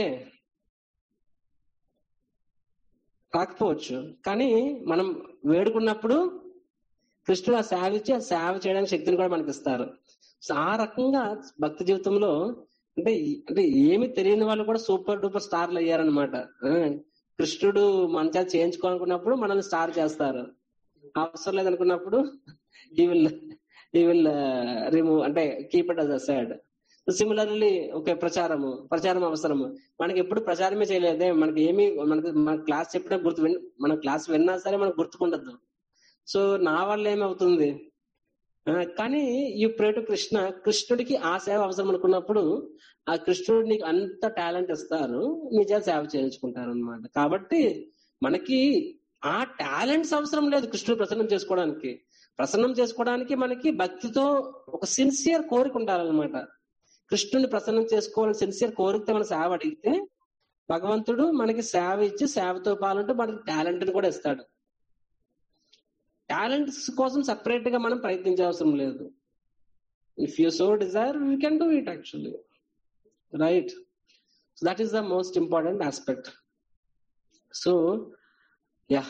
రాకపోవచ్చు కానీ మనం వేడుకున్నప్పుడు కృష్ణుడు ఆ సేవ ఇచ్చి ఆ సేవ చేయడానికి శక్తిని కూడా మనకి ఇస్తారు సో ఆ రకంగా భక్తి జీవితంలో అంటే ఈ- అంటే ఏమి తెలియని వాళ్ళు కూడా సూపర్ డూపర్ స్టార్లు అయ్యారనమాట కృష్ణుడు మన చేత చేయించుకోవాలనుకున్నప్పుడు మనల్ని స్టార్ చేస్తారు అవసరం లేదనుకున్నప్పుడు he will he will remove అంటే keep it aside similarly okay ప్రచారము ప్రచారం అవసరము మనకి ఎప్పుడు ప్రచారమే చేయలేదే మనకి ఏమి మనకి మన క్లాస్ చెప్పినా గుర్తు విన్ మన క్లాస్ విన్నా సరే మనకు గుర్తుకుండదు సో నా వల్ల ఏమవుతుంది ఆ, కానీ ఈ ప్రేటు కృష్ణ కృష్ణుడికి ఆ సేవ అవసరం అనుకున్నప్పుడు ఆ కృష్ణుడు నీకు అంత టాలెంట్ ఇస్తారు నిజా సేవ చేయించుకుంటారు అనమాట కాబట్టి మనకి ఆ టాలెంట్స్ అవసరం లేదు కృష్ణుడు ప్రసన్నం చేసుకోవడానికి ప్రసన్నం చేసుకోవడానికి మనకి భక్తితో ఒక సిన్సియర్ కోరిక ఉండాలన్నమాట కృష్ణుని ప్రసన్నం చేసుకోవాలని సిన్సియర్ కోరికతో మన సేవ అడిగితే భగవంతుడు మనకి సేవ ఇచ్చి సేవతో పాలంటూ మనకి టాలెంట్ కూడా ఇస్తాడు టాలెంట్స్ కోసం సపరేట్ గా మనం ప్రయత్నించే అవసరం లేదు if you so desire we can do it actually right that is the most important aspect so yeah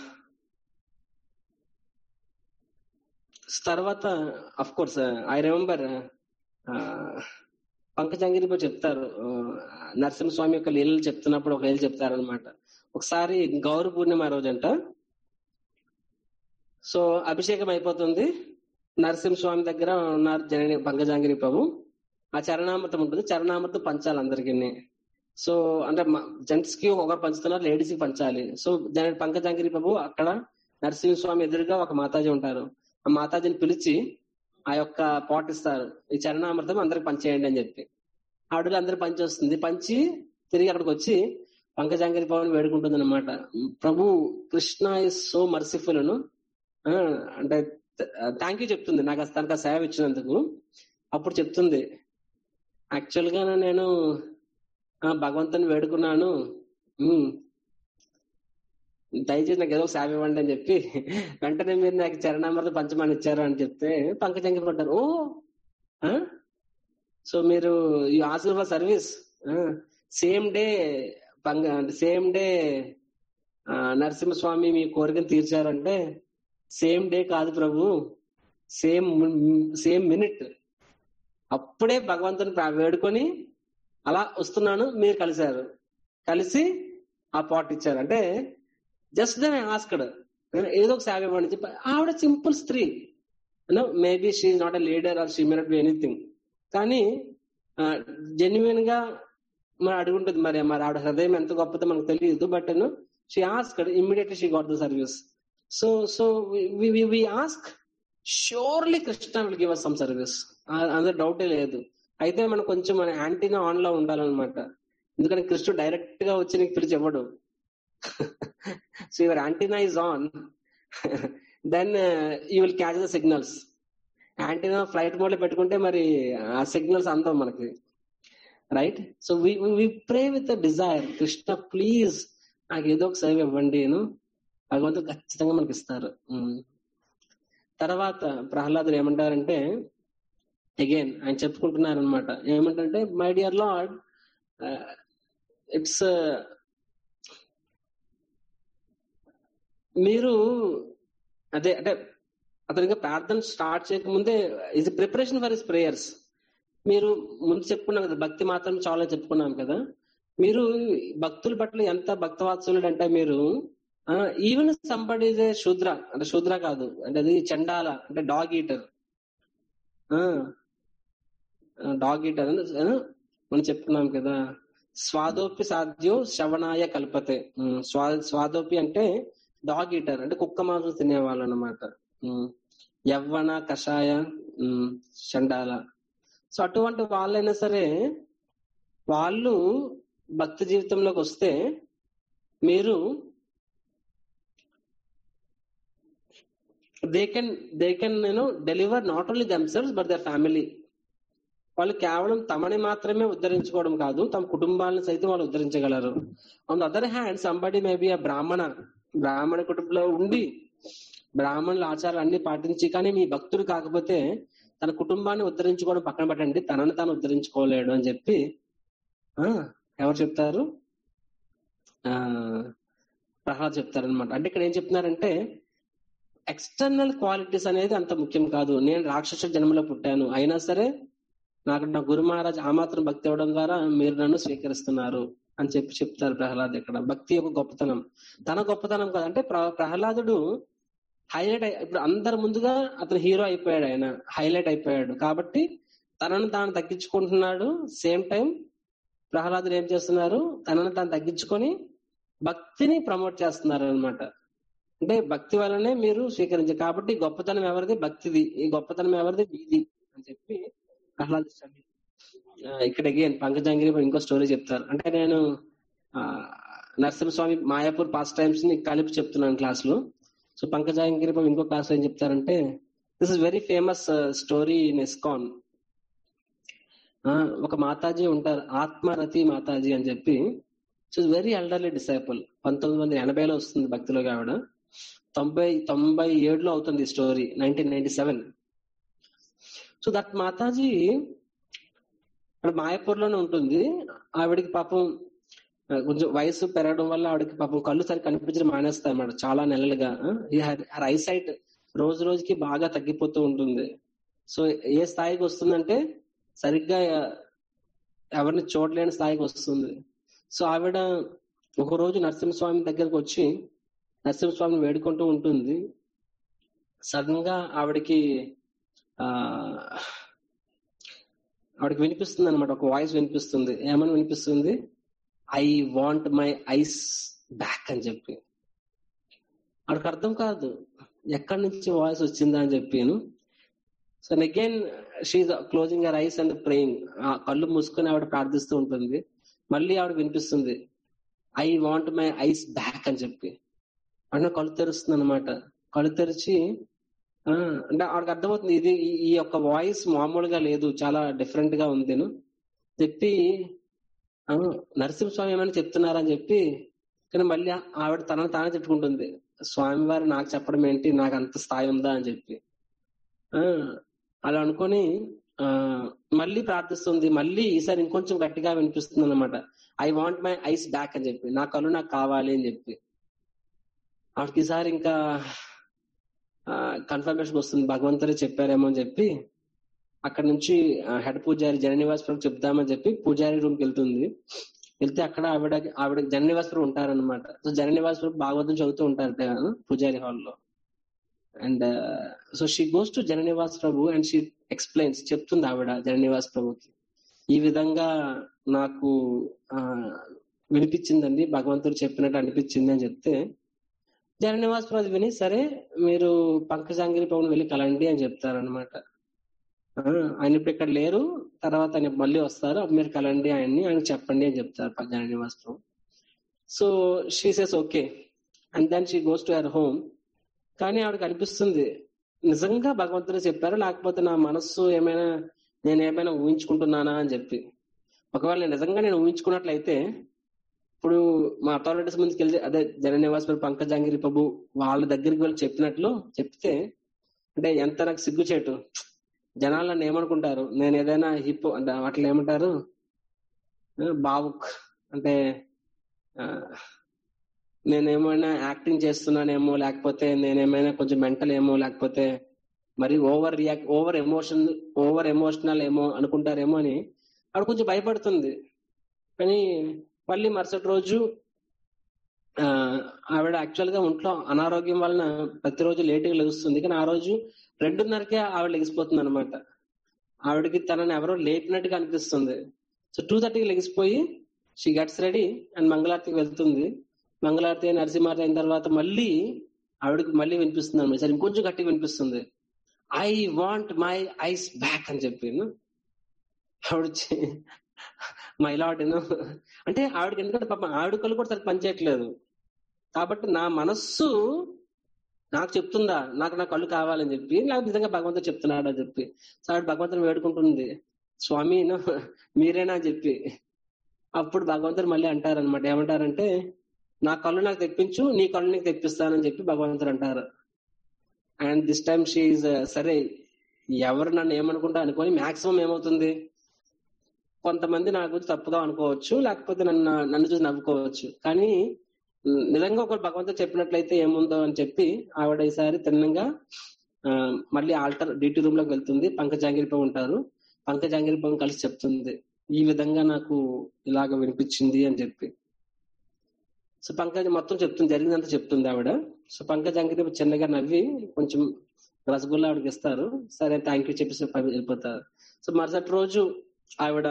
తర్వాత అఫ్ కోర్స్ ఐ రిమెంబర్ పంకజంగిరిపై చెప్తారు ఆ, నరసింహస్వామి యొక్క లీలలు చెప్తున్నప్పుడు ఒక లీల చెప్తారనమాట ఒకసారి గౌర పూర్ణిమ రోజంట సో అభిషేకం అయిపోతుంది నరసింహస్వామి దగ్గర ఉన్నారు జనని పంకజాంగిరి ప్రభు ఆ చరణామృతం ఉంటుంది చరణామృతం పంచాలి అందరికి సో అంటే జెంట్స్ కి ఒకరు పంచుతున్నారు లేడీస్ కి పంచాలి సో జన పంకజాంగిరి ప్రభు అక్కడ నరసింహస్వామి ఎదురుగా ఒక మాతాజీ ఉంటారు ఆ మాతాజీని పిలిచి ఆ యొక్క పాట్ ఇస్తారు ఈ చరణామృతం అందరికి పంచేయండి అని చెప్పి ఆవిడలు అందరు పంచి వస్తుంది పంచి తిరిగి అక్కడికి వచ్చి పంకజాంగిరి పవన్ వేడుకుంటుంది అనమాట Prabhu Krishna is so merciful అంటే థ్యాంక్ యూ చెప్తుంది నాకు అసలు తనకు ఆ సేవ ఇచ్చినందుకు అప్పుడు చెప్తుంది యాక్చువల్ గా నేను ఆ, భగవంతుని వేడుకున్నాను ఉమ్, దయచేసి నాకు ఏదో ఒక సేవ ఇవ్వండి అని చెప్పి వెంటనే మీరు నాకు చరణామృత పంచమని ఇచ్చారు అని చెప్తే పంకజంగి పడ్డారు ఓ సో మీరు ఈ ఆశీర్వాద సర్వీస్ సేమ్ డే పంగ సేమ్ డే నరసింహస్వామి మీ కోరికను తీర్చారంటే సేమ్ డే కాదు ప్రభు సేమ్ సేమ్ మినిట్ అప్పుడే భగవంతుని ప్రా- వేడుకొని అలా వస్తున్నాను మీరు కలిశారు కలిసి ఆ పాట్ ఇచ్చారు అంటే జస్ట్ దెన్ ఆస్కడ్ ఏదో ఒక సేవ ఇవ్వండి చెప్పి ఆవిడ సింపుల్ స్త్రీ maybe she not a leader or she may not be anything కానీ జెన్యున్ గా మరి అడుగుంటుంది మరి మరి ఆవిడ హృదయం ఎంత గొప్పదో మనకు తెలియదు but she asked immediately she got the service so so we ask surely Krishna will give us some service అందులో డౌటే లేదు అయితే మనం కొంచెం మన యాంటీనా ఆన్ లో ఉండాలన్నమాట ఎందుకంటే కృష్ణుడు డైరెక్ట్ గా వచ్చి నీకు పిలిచి ఇవ్వడు so your antenna is on then you will catch the signals antenna flight mode లో పెట్టుకుంటే మరి ఆ సిగ్నల్స్ అందం మనకి right so we pray with desire Krishna please నాకు ఏదో ఒక సేవ ఇవ్వండి నేను భగవంతుడు ఖచ్చితంగా మనకి ఇస్తారు ఉమ్. తర్వాత ప్రహ్లాదుడు ఏమంటారంటే అగైన్ ఆయన చెప్పుకుంటున్నారు అనమాట ఏమంటారంటే మై డియర్ లార్డ్ ఇట్స్ మీరు అదే అంటే అతనికి ప్రార్థన స్టార్ట్ చేయకముందే ఇది ప్రిపరేషన్ ఫర్ హిస్ ప్రేయర్స్ మీరు ముందు చెప్పుకున్నాం కదా భక్తి మాత్రం చాలా చెప్పుకున్నాం కదా మీరు భక్తుల పట్ల ఎంత భక్తవాత్సలుడు అంటే మీరు ఈవెన్ సంబడి శూద్ర అంటే శూద్ర కాదు అంటే అది చండాల అంటే డాగ్ ఈటర్ డాగ్ ఈటర్ మనం చెప్పుకున్నాం కదా స్వాదోపి సాధ్యో శ్రవణాయ కల్పతే ఉమ్, స్వా స్వాదోపి అంటే డాగ్ ఈటర్ అంటే కుక్క మాంసం తినేవాళ్ళు అనమాట యవ్వన కషాయ ఉమ్, చండాల సో అటువంటి వాళ్ళైనా సరే వాళ్ళు భక్తి జీవితంలోకి వస్తే మీరు దే కెన్ దే కెన్ నేను deliver not only themselves but their family వాళ్ళు కేవలం తమని మాత్రమే ఉద్ధరించుకోవడం కాదు తమ కుటుంబాలను సైతం వాళ్ళు ఉద్ధరించగలరు on the other hand somebody maybe ఆ బ్రాహ్మణ బ్రాహ్మణ కుటుంబంలో ఉండి బ్రాహ్మణుల ఆచారాలు అన్ని పాటించి కానీ మీ భక్తుడు కాకపోతే తన కుటుంబాన్ని ఉద్ధరించుకోవడం పక్కన పెట్టండి తనను తాను ఉద్ధరించుకోలేడు అని చెప్పి ఆ ఎవరు చెప్తారు ఆ ప్రహ్లాద్ చెప్తారనమాట అంటే ఇక్కడ ఏం చెప్తున్నారంటే ఎక్స్టర్నల్ క్వాలిటీస్ అనేది అంత ముఖ్యం కాదు నేను రాక్షస జన్మలో పుట్టాను అయినా సరే నాకు నా గురు మహారాజ్ ఆ మాత్రం భక్తి అవ్వడం ద్వారా మీరు నన్ను స్వీకరిస్తున్నారు అని చెప్పి చెప్తారు ప్రహ్లాద్ ఇక్కడ భక్తి యొక్క గొప్పతనం తన గొప్పతనం కాదు అంటే ప్ర- ప్రహ్లాదుడు హైలైట్ ఇప్పుడు అందరు ముందుగా అతను హీరో అయిపోయాడు ఆయన హైలైట్ అయిపోయాడు కాబట్టి తనను తాను తగ్గించుకుంటున్నాడు సేమ్ టైం ప్రహ్లాదుడు ఏం చేస్తున్నారు తనను తాను తగ్గించుకొని భక్తిని ప్రమోట్ చేస్తున్నారు అనమాట అంటే భక్తి వల్లనే మీరు స్వీకరించారు కాబట్టి గొప్పతనం ఎవరిది భక్తిది ఈ గొప్పతనం ఎవరిది మీది అని చెప్పి ప్రహ్లాదిస్తాడు ఇక్కడ అగైన్ పంకజంగిరి ఇంకో స్టోరీ చెప్తారు అంటే నేను ఆ, నరసింహస్వామి మాయాపూర్ పాస్ట్ టైమ్స్ ని కలిపి చెప్తున్నాను క్లాస్ లో సో పంకజంగిరి ఇంకో క్లాస్ లో ఏం చెప్తారంటే this is very famous story in ISKCON ఒక మాతాజీ ఉంటారు ఆత్మరతి మాతాజీ అని చెప్పి ఇట్స్ వెరీ ఎల్డర్లీ డిసైపుల్ పంతొమ్మిది వందల ఎనభైలో వస్తుంది భక్తిలోకి ఆవిడ తొంభై తొంభై ఏడులో అవుతుంది story nineteen ninety seven so that Mataji ఇక్కడ మాయాపూర్ లోనే ఉంటుంది ఆవిడకి పాపం ఆ, కొంచెం వయసు పెరగడం వల్ల ఆవిడకి పాపం కళ్ళు సరి కనిపించడం మానేస్తాయి అన్నమాట చాలా నెలలుగా ఐ సైట్ రోజు రోజుకి బాగా తగ్గిపోతూ ఉంటుంది సో ఏ స్థాయికి వస్తుందంటే సరిగ్గా ఎవరిని చూడలేని స్థాయికి వస్తుంది సో ఆవిడ ఒక రోజు నరసింహస్వామి దగ్గరకు వచ్చి నరసింహస్వామిని వేడుకుంటూ ఉంటుంది సడన్ గా ఆవిడకి ఆ ఆవిడకి వినిపిస్తుంది అనమాట ఒక వాయిస్ వినిపిస్తుంది ఏమని వినిపిస్తుంది I want my eyes back అని చెప్పి ఆవిడకి అర్థం కాదు ఎక్కడి నుంచి వాయిస్ వచ్చిందా అని చెప్పాను so again she closing her eyes and praying ఆ కళ్ళు మూసుకొని ఆవిడ ప్రార్థిస్తూ ఉంటుంది మళ్ళీ ఆవిడ వినిపిస్తుంది I want my eyes back అని చెప్పి అంటే కళ్ళు తెరుస్తుంది అనమాట కళ్ళు తెరిచి ఆ, అంటే ఆవిడకి అర్థమవుతుంది ఇది ఈ- ఈ యొక్క వాయిస్ మామూలుగా లేదు చాలా డిఫరెంట్ గా ఉంది చెప్పి ఆ, నరసింహస్వామి ఏమైనా చెప్తున్నారని చెప్పి కానీ మళ్ళీ ఆవిడ తనను తానే తిట్టుకుంటుంది స్వామివారు నాకు చెప్పడం ఏంటి నాకు అంత స్థాయి ఉందా అని చెప్పి ఆ అలా అనుకొని ఆ మళ్ళీ ప్రార్థిస్తుంది మళ్ళీ ఈసారి ఇంకొంచెం గట్టిగా వినిపిస్తుంది అనమాట I want my eyes back అని చెప్పి నా కళ్ళు నాకు కావాలి అని చెప్పి ఆవిడకి ఈసారి ఇంకా కన్ఫర్మేషన్ వస్తుంది భగవంతుడే చెప్పారేమో అని చెప్పి అక్కడ నుంచి హెడ్ పూజారి జననివాస్ ప్రభు చెప్దామని చెప్పి పూజారి రూమ్ కి వెళ్తుంది వెళ్తే అక్కడ ఆవిడ ఆవిడ జననివాస్ ప్రభు ఉంటారనమాట సో జననివాస్ ప్రభు భాగవతం చదువుతూ ఉంటారు ఆ, పూజారి హాల్లో and so she goes to Jananivas Prabhu and she explains చెప్తుంది ఆవిడ జననివాస్ ప్రభుకి ఈ విధంగా నాకు ఆ వినిపించిందండి భగవంతుడు చెప్పినట్టు అనిపించింది అని చెప్తే జననివాస్ ప్రభు విని సరే మీరు పంకజాంగిరి ప్రభుని వెళ్ళి కలండి అని చెప్తారనమాట ఆయన ఇప్పుడు ఇక్కడ లేరు తర్వాత ఆయన మళ్ళీ వస్తారు అప్పుడు మీరు కలండి ఆయన్ని ఆయన చెప్పండి అని చెప్తారు Jananivas Prabhu so she says okay and then she goes to her home కానీ ఆవిడకి అనిపిస్తుంది నిజంగా భగవంతుడు చెప్పారు లేకపోతే నా మనస్సు ఏమైనా నేను ఏమైనా ఊహించుకుంటున్నానా అని చెప్పి ఒకవేళ నేను నిజంగా నేను ఊహించుకున్నట్లయితే ఇప్పుడు మా అథారిటీస్ ముందుకు వెళ్ళి అదే జననివాస్ పంకజాంగిరి ప్రభు వాళ్ళ దగ్గరికి వెళ్ళి చెప్పినట్లు చెప్తే అంటే ఎంత నాకు సిగ్గుచేటు జనాలు నన్ను ఏమనుకుంటారు నేను ఏదైనా హిప్ అంటే వాటిలో ఏమంటారు ఆ, బావుక్ అంటే ఆ, నేనేమైనా యాక్టింగ్ చేస్తున్నానేమో లేకపోతే నేనేమైనా కొంచెం మెంటల్ ఏమో లేకపోతే మరి over react over emotion over emotional ఏమో అనుకుంటారేమో అని ఆవిడ కొంచెం భయపడుతుంది కానీ మళ్ళీ మరుసటి రోజు ఆ, ఆవిడ యాక్చువల్ గా ఒంట్లో అనారోగ్యం వలన ప్రతిరోజు లేటుగా లెగుస్తుంది కానీ ఆ రోజు రెండున్నరకే ఆవిడ లెగిసిపోతుంది అనమాట ఆవిడకి తనని ఎవరో లేపినట్టుగా అనిపిస్తుంది సో టూ థర్టీకి లెగిసిపోయి షీ గట్స్ రెడీ అండ్ మంగళారతికి వెళ్తుంది మంగళారతి నరసింహారతి అయిన తర్వాత మళ్ళీ ఆవిడకి మళ్ళీ వినిపిస్తుంది అనమాట సరే ఇంకొంచెం గట్టిగా వినిపిస్తుంది I want my eyes back అని చెప్పి ఆవిడ మై లాట్ అంటే ఆవిడకి ఎందుకంటే పాపం ఆవిడ కళ్ళు కూడా సరిగ్గా పనిచేయట్లేదు కాబట్టి నా మనస్సు నాకు చెప్తుందా నాకు నా కళ్ళు కావాలని చెప్పి నాకు నిజంగా భగవంతుడు చెప్తున్నాడు అని చెప్పి సో ఆవిడ భగవంతుని వేడుకుంటుంది స్వామి నా- మీరేనా అని చెప్పి అప్పుడు భగవంతుడు మళ్ళీ అంటారనమాట ఏమంటారంటే నా కళ్ళు నాకు తెప్పించు నీ కళ్ళు నీకు తెప్పిస్తానని చెప్పి భగవంతుడు అంటారు అండ్ దిస్ టైమ్ షీఈ్ సరే ఎవరు నన్ను ఏమనుకుంటా అనుకొని మాక్సిమం ఏమవుతుంది కొంతమంది నా గురించి తప్పుగా అనుకోవచ్చు లేకపోతే నన్ను నన్ను చూసి నవ్వుకోవచ్చు కానీ ఉమ్, నిజంగా ఒక భగవంతుడు చెప్పినట్లయితే ఏముందో అని చెప్పి ఆవిడ ఈసారి తిన్నంగా ఆ, మళ్ళీ ఆల్టర్ డ్యూటీ రూమ్ లోకి వెళ్తుంది పంకజాంగిరిపై ఉంటారు పంకజాంగిరిపం కలిసి చెప్తుంది ఈ విధంగా నాకు ఇలాగ వినిపించింది అని చెప్పి సో పంకజ మొత్తం చెప్తుంది జరిగిందంతా చెప్తుంది ఆవిడ సో పంకజాంగిరి చిన్నగా నవ్వి కొంచెం రసగుల్లా ఆవిడకి ఇస్తారు సరే థ్యాంక్ యూ చెప్పేసి పై- వెళ్ళిపోతారు సో మరుసటి రోజు ఆవిడ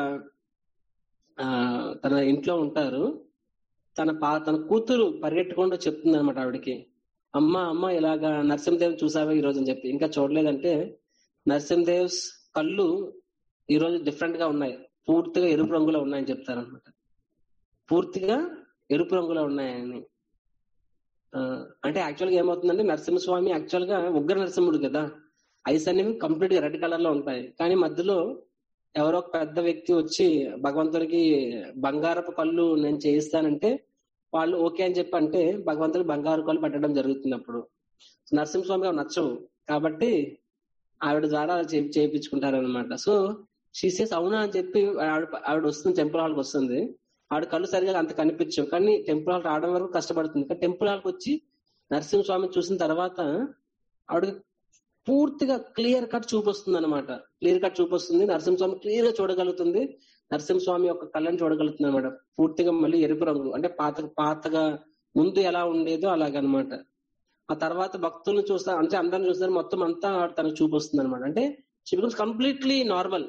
ఆ తన ఇంట్లో ఉంటారు తన పా తన కూతురు పరిగెట్టుకుంటూ చెప్తుంది అనమాట ఆవిడకి అమ్మ అమ్మ ఇలాగా నరసింహదేవ్ చూసావా ఈ రోజు అని చెప్పి ఇంకా చూడలేదంటే నరసింహదేవ్స్ కళ్ళు ఈ రోజు డిఫరెంట్ గా ఉన్నాయి పూర్తిగా ఎరుపు రంగులో ఉన్నాయని చెప్తారనమాట పూర్తిగా ఎరుపు రంగులో ఉన్నాయని ఆ, అంటే యాక్చువల్ గా ఏమవుతుందంటే నరసింహస్వామి యాక్చువల్ గా ఉగ్ర నరసింహుడు కదా ఐస్ అనేవి కంప్లీట్ గా రెడ్ కలర్ లో ఉంటాయి కానీ మధ్యలో ఎవరో ఒక పెద్ద వ్యక్తి వచ్చి భగవంతుడికి బంగారపు కళ్ళు నేను చేయిస్తానంటే వాళ్ళు ఓకే అని చెప్పి అంటే భగవంతుడికి బంగారు కళ్ళు పెట్టడం జరుగుతుంది అప్పుడు నరసింహస్వామి గారు నచ్చవు కాబట్టి ఆవిడ ద్వారా చే- చేయించుకుంటారనమాట సో షీసేస్ అవునా అని చెప్పి ఆవిడ ఆవిడ వస్తుంది టెంపుల్ హాల్కి వస్తుంది ఆవిడ కళ్ళు సరిగా అంత కనిపించవు కానీ టెంపుల్ హాల్ రావడం వరకు కష్టపడుతుంది కానీ టెంపుల్ హాల్కి వచ్చి నరసింహస్వామిని చూసిన తర్వాత ఆవిడ పూర్తిగా క్లియర్ కట్ చూపు వస్తుంది అనమాట క్లియర్ కట్ చూపు వస్తుంది నరసింహస్వామి క్లియర్ గా చూడగలుగుతుంది నరసింహస్వామి యొక్క కళ్ళని చూడగలుగుతుంది అనమాట పూర్తిగా మళ్ళీ ఎరుపు రంగు అంటే పాత పాతగా ముందు ఎలా ఉండేదో అలాగనమాట ఆ తర్వాత భక్తులను చూస్తా అంటే అందరిని చూస్తారు మొత్తం అంతా తనకు చూపు వస్తుంది అనమాట అంటే she becomes completely normal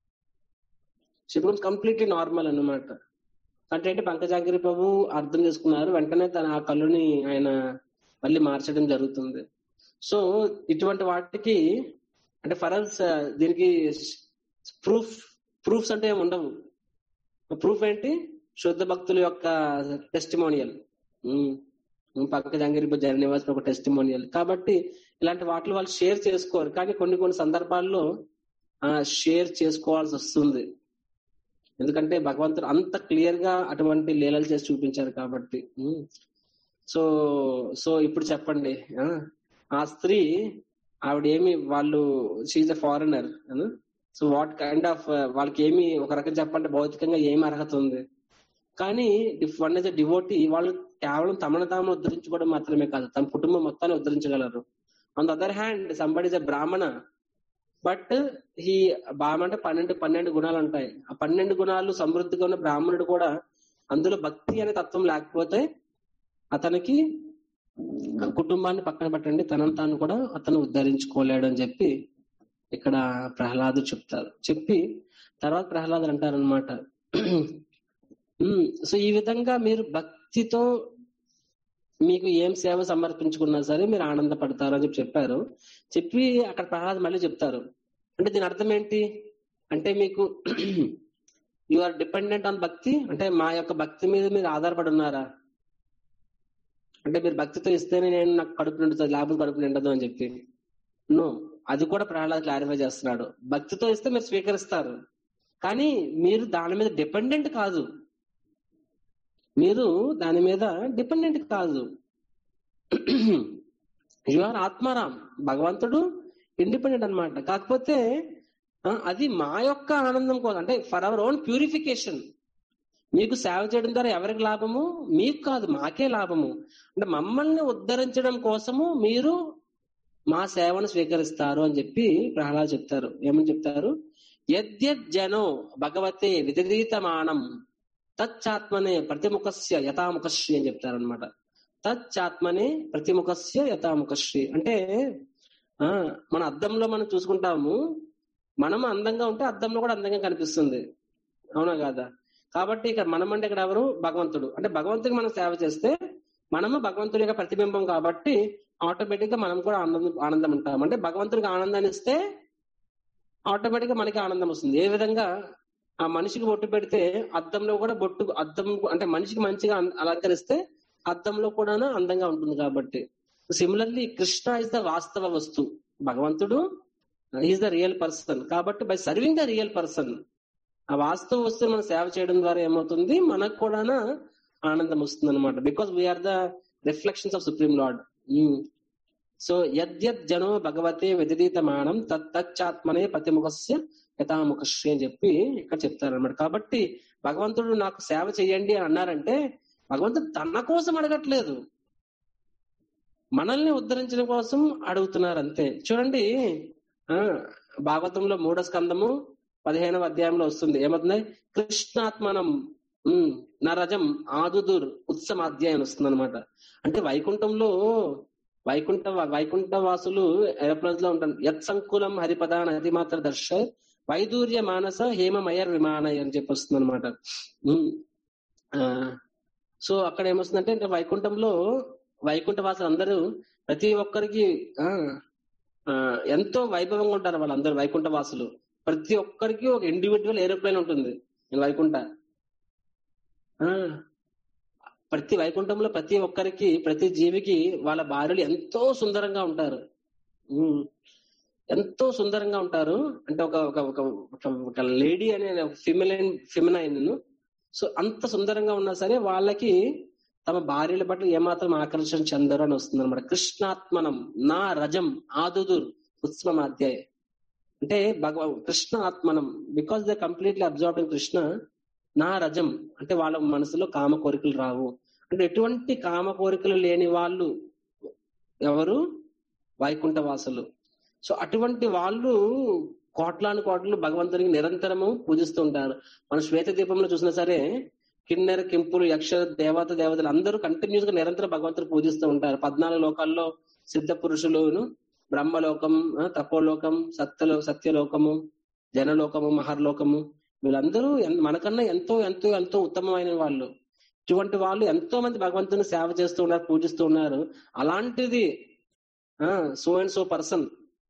she becomes completely normal అన్నమాట అంటే ఏంటి పంకజాగిరి ప్రభు అర్థం చేసుకున్నారు వెంటనే తన ఆ కళ్ళుని ఆయన మళ్ళీ మార్చడం జరుగుతుంది సో ఇటువంటి వాటికి అంటే ఫరల్స్ దీనికి ప్రూఫ్ ప్రూఫ్స్ అంటే ఏమి ఉండవు ప్రూఫ్ ఏంటి శుద్ధ భక్తుల యొక్క టెస్టిమోనియల్ పక్క జంగిరి నివాస్ ఒక టెస్టిమోనియల్ కాబట్టి ఇలాంటి వాటిలో వాళ్ళు షేర్ చేసుకోరు కానీ కొన్ని కొన్ని సందర్భాల్లో షేర్ చేసుకోవాల్సి వస్తుంది ఎందుకంటే భగవంతుడు అంత క్లియర్ గా అటువంటి లీలలు చేసి చూపించారు కాబట్టి ఉమ్. సో సో ఇప్పుడు చెప్పండి ఆ, ఆ స్త్రీ ఆవిడ ఏమి వాళ్ళు she's a foreigner so what kind of వాళ్ళకి ఏమి ఒక రకం చెప్పంటే భౌతికంగా ఏమి అర్హత ఉంది కానీ వన్ ఇస్ డివోటీ వాళ్ళు కేవలం తమను తాము ఉద్ధరించుకోవడం మాత్రమే కాదు తమ కుటుంబం మొత్తాన్ని ఉద్ధరించగలరు on the other hand somebody is a Brahmana but ఈ బ్రాహ్మణ అంటే పన్నెండు పన్నెండు గుణాలు ఉంటాయి ఆ పన్నెండు గుణాలు సమృద్ధిగా ఉన్న బ్రాహ్మణుడు కూడా అందులో భక్తి అనే తత్వం లేకపోతే అతనికి కుటుంబాన్ని పక్కన పెట్టండి తనను తాను కూడా అతను ఉద్ధరించుకోలేడు అని చెప్పి ఇక్కడ ప్రహ్లాదు చెప్తారు చెప్పి తర్వాత ప్రహ్లాదు అంటారనమాట సో ఈ విధంగా మీరు భక్తితో మీకు ఏం సేవ సమర్పించుకున్నా సరే మీరు ఆనందపడతారు అని చెప్పి చెప్పారు చెప్పి అక్కడ ప్రహ్లాద్ మళ్ళీ చెప్తారు అంటే దీని అర్థం ఏంటి అంటే మీకు యు ఆర్ డిపెండెంట్ ఆన్ భక్తి అంటే మా యొక్క భక్తి మీద మీరు ఆధారపడి ఉన్నారా అంటే మీరు భక్తితో ఇస్తేనే నేను నాకు కడుపు నిండుతుంది లేకపోతే కడుపు నిండదు అని చెప్పి నో అది కూడా ప్రహ్లాద్ క్లారిఫై చేస్తున్నాడు భక్తితో ఇస్తే మీరు స్వీకరిస్తారు కానీ మీరు దాని మీద డిపెండెంట్ కాదు మీరు దాని మీద డిపెండెంట్ కాదు యు ఆర్ ఆత్మారాం భగవంతుడు ఇండిపెండెంట్ అన్నమాట కాకపోతే ఆ, అది మా యొక్క ఆనందం కోసం అంటే ఫర్ అవర్ ఓన్ ప్యూరిఫికేషన్ మీకు సేవ చేయడం ద్వారా ఎవరికి లాభము మీకు కాదు మాకే లాభము అంటే మమ్మల్ని ఉద్ధరించడం కోసము మీరు మా సేవను స్వీకరిస్తారు అని చెప్పి ప్రహ్లాద్ చెప్తారు ఏమని చెప్తారు యద్యజ్జనో భగవతే విదితమానం తచ్చాత్మనే ప్రతిముఖస్య యథాముఖశ్రీ అని చెప్తారు అనమాట తచ్చాత్మనే ప్రతిముఖస్య యథాముఖశ్రీ అంటే ఆ మన అద్దంలో మనం చూసుకుంటాము మనం అందంగా ఉంటే అద్దంలో కూడా అందంగా కనిపిస్తుంది అవునా కాదా కాబట్టి ఇక్కడ మనం అంటే ఇక్కడ ఎవరు భగవంతుడు అంటే భగవంతుడికి మనం సేవ చేస్తే మనము భగవంతుడి యొక్క ప్రతిబింబం కాబట్టి ఆటోమేటిక్ గా మనం కూడా ఆనందం ఆనందం ఉంటాం అంటే భగవంతుడికి ఆనందాన్ని ఇస్తే ఆటోమేటిక్ గా మనకి ఆనందం వస్తుంది ఏ విధంగా ఆ మనిషికి బొట్టు పెడితే అద్దంలో కూడా బొట్టు అద్దం అంటే మనిషికి మంచిగా అం- అలంకరిస్తే అద్దంలో కూడా అందంగా ఉంటుంది కాబట్టి సిమిలర్లీ కృష్ణ ఇస్ ద వాస్తవ వస్తు భగవంతుడు ఈజ్ ద రియల్ పర్సన్ కాబట్టి by serving the real person ఆ వాస్తవ వస్తువుని మనం సేవ చేయడం ద్వారా ఏమవుతుంది మనకు కూడా ఆనందం వస్తుంది అనమాట because we are the reflections of supreme lord so యద్యత్ జనో భగవతే వ్యతిరీతమానం తచ్చాత్మనే ప్రతిముఖస్య యథాముఖశ్రీ అని చెప్పి ఇక్కడ చెప్తారన్నమాట కాబట్టి భగవంతుడు నాకు సేవ చేయండి అని అన్నారంటే భగవంతుడు తన కోసం అడగట్లేదు మనల్ని ఉద్ధరించడం కోసం అడుగుతున్నారు అంతే చూడండి ఆ భాగవతంలో మూడో స్కందము పదిహేనవ అధ్యాయంలో వస్తుంది ఏమవుతుంది కృష్ణాత్మనం ఉమ్, నరజం ఆదుదుర్ ఉత్సమ అధ్యాయం వస్తుంది అనమాట అంటే వైకుంఠంలో వైకుంఠ వైకుంఠ వాసులు ఏరోప్లేన్స్ లో ఉంటారు యత్ సంకులం హరిపద నది మాత్ర దర్శ వైదూర్య మానస హేమమయర్ విమానయ అని చెప్పి వస్తుంది అనమాట సో అక్కడ ఏమొస్తుందంటే అంటే వైకుంఠంలో వైకుంఠ వాసులు అందరూ ప్రతి ఒక్కరికి ఆ ఆ, ఎంతో వైభవంగా ఉంటారు వాళ్ళందరూ వైకుంఠ వాసులు ప్రతి ఒక్కరికి ఒక ఇండివిజువల్ ఏరోప్లేన్ ఉంటుంది ఈ వైకుంఠ ఆ ప్రతి వైకుంఠంలో ప్రతి ఒక్కరికి ప్రతి జీవికి వాళ్ళ భార్యలు ఎంతో సుందరంగా ఉంటారు ఉమ్. ఎంతో సుందరంగా ఉంటారు అంటే ఒక ఒక ఒక ఒక- ఒక లేడీ అనే ఫిమిలైన్ ఫిమినైన్ సో అంత సుందరంగా ఉన్నా సరే వాళ్ళకి తమ భార్యల పట్ల ఏమాత్రం ఆకర్షణ చెందరు అని వస్తుంది అనమాట కృష్ణాత్మనం నా రజం ఆదుదుర్ ఉత్సవమాధ్యాయ అంటే భగవ కృష్ణ ఆత్మనం because they completely absorb Krishna నా రజం అంటే వాళ్ళ మనసులో కామ కోరికలు రావు అంటే ఎటువంటి కామ కోరికలు లేని వాళ్ళు ఎవరు వైకుంఠ వాసులు సో అటువంటి వాళ్ళు కోట్లాను కోట్లు భగవంతునికి నిరంతరము పూజిస్తూ ఉంటారు మన శ్వేత దీపంలో చూసినా సరే కిన్నెర కింపులు యక్ష దేవత దేవతలు అందరూ కంటిన్యూస్ గా నిరంతరం భగవంతుని పూజిస్తూ ఉంటారు పద్నాలుగు లోకాల్లో సిద్ధ పురుషులును బ్రహ్మలోకం ఆ, తపోలోకం సత్యలో సత్యలోకము జనలోకము మహర్లోకము వీళ్ళందరూ ఎన్- మనకన్నా ఎంతో ఎంతో ఎంతో ఉత్తమమైన వాళ్ళు ఇటువంటి వాళ్ళు ఎంతో మంది భగవంతుని సేవ చేస్తూ ఉన్నారు పూజిస్తూ ఉన్నారు అలాంటిది ఆ సో అండ్ సో పర్సన్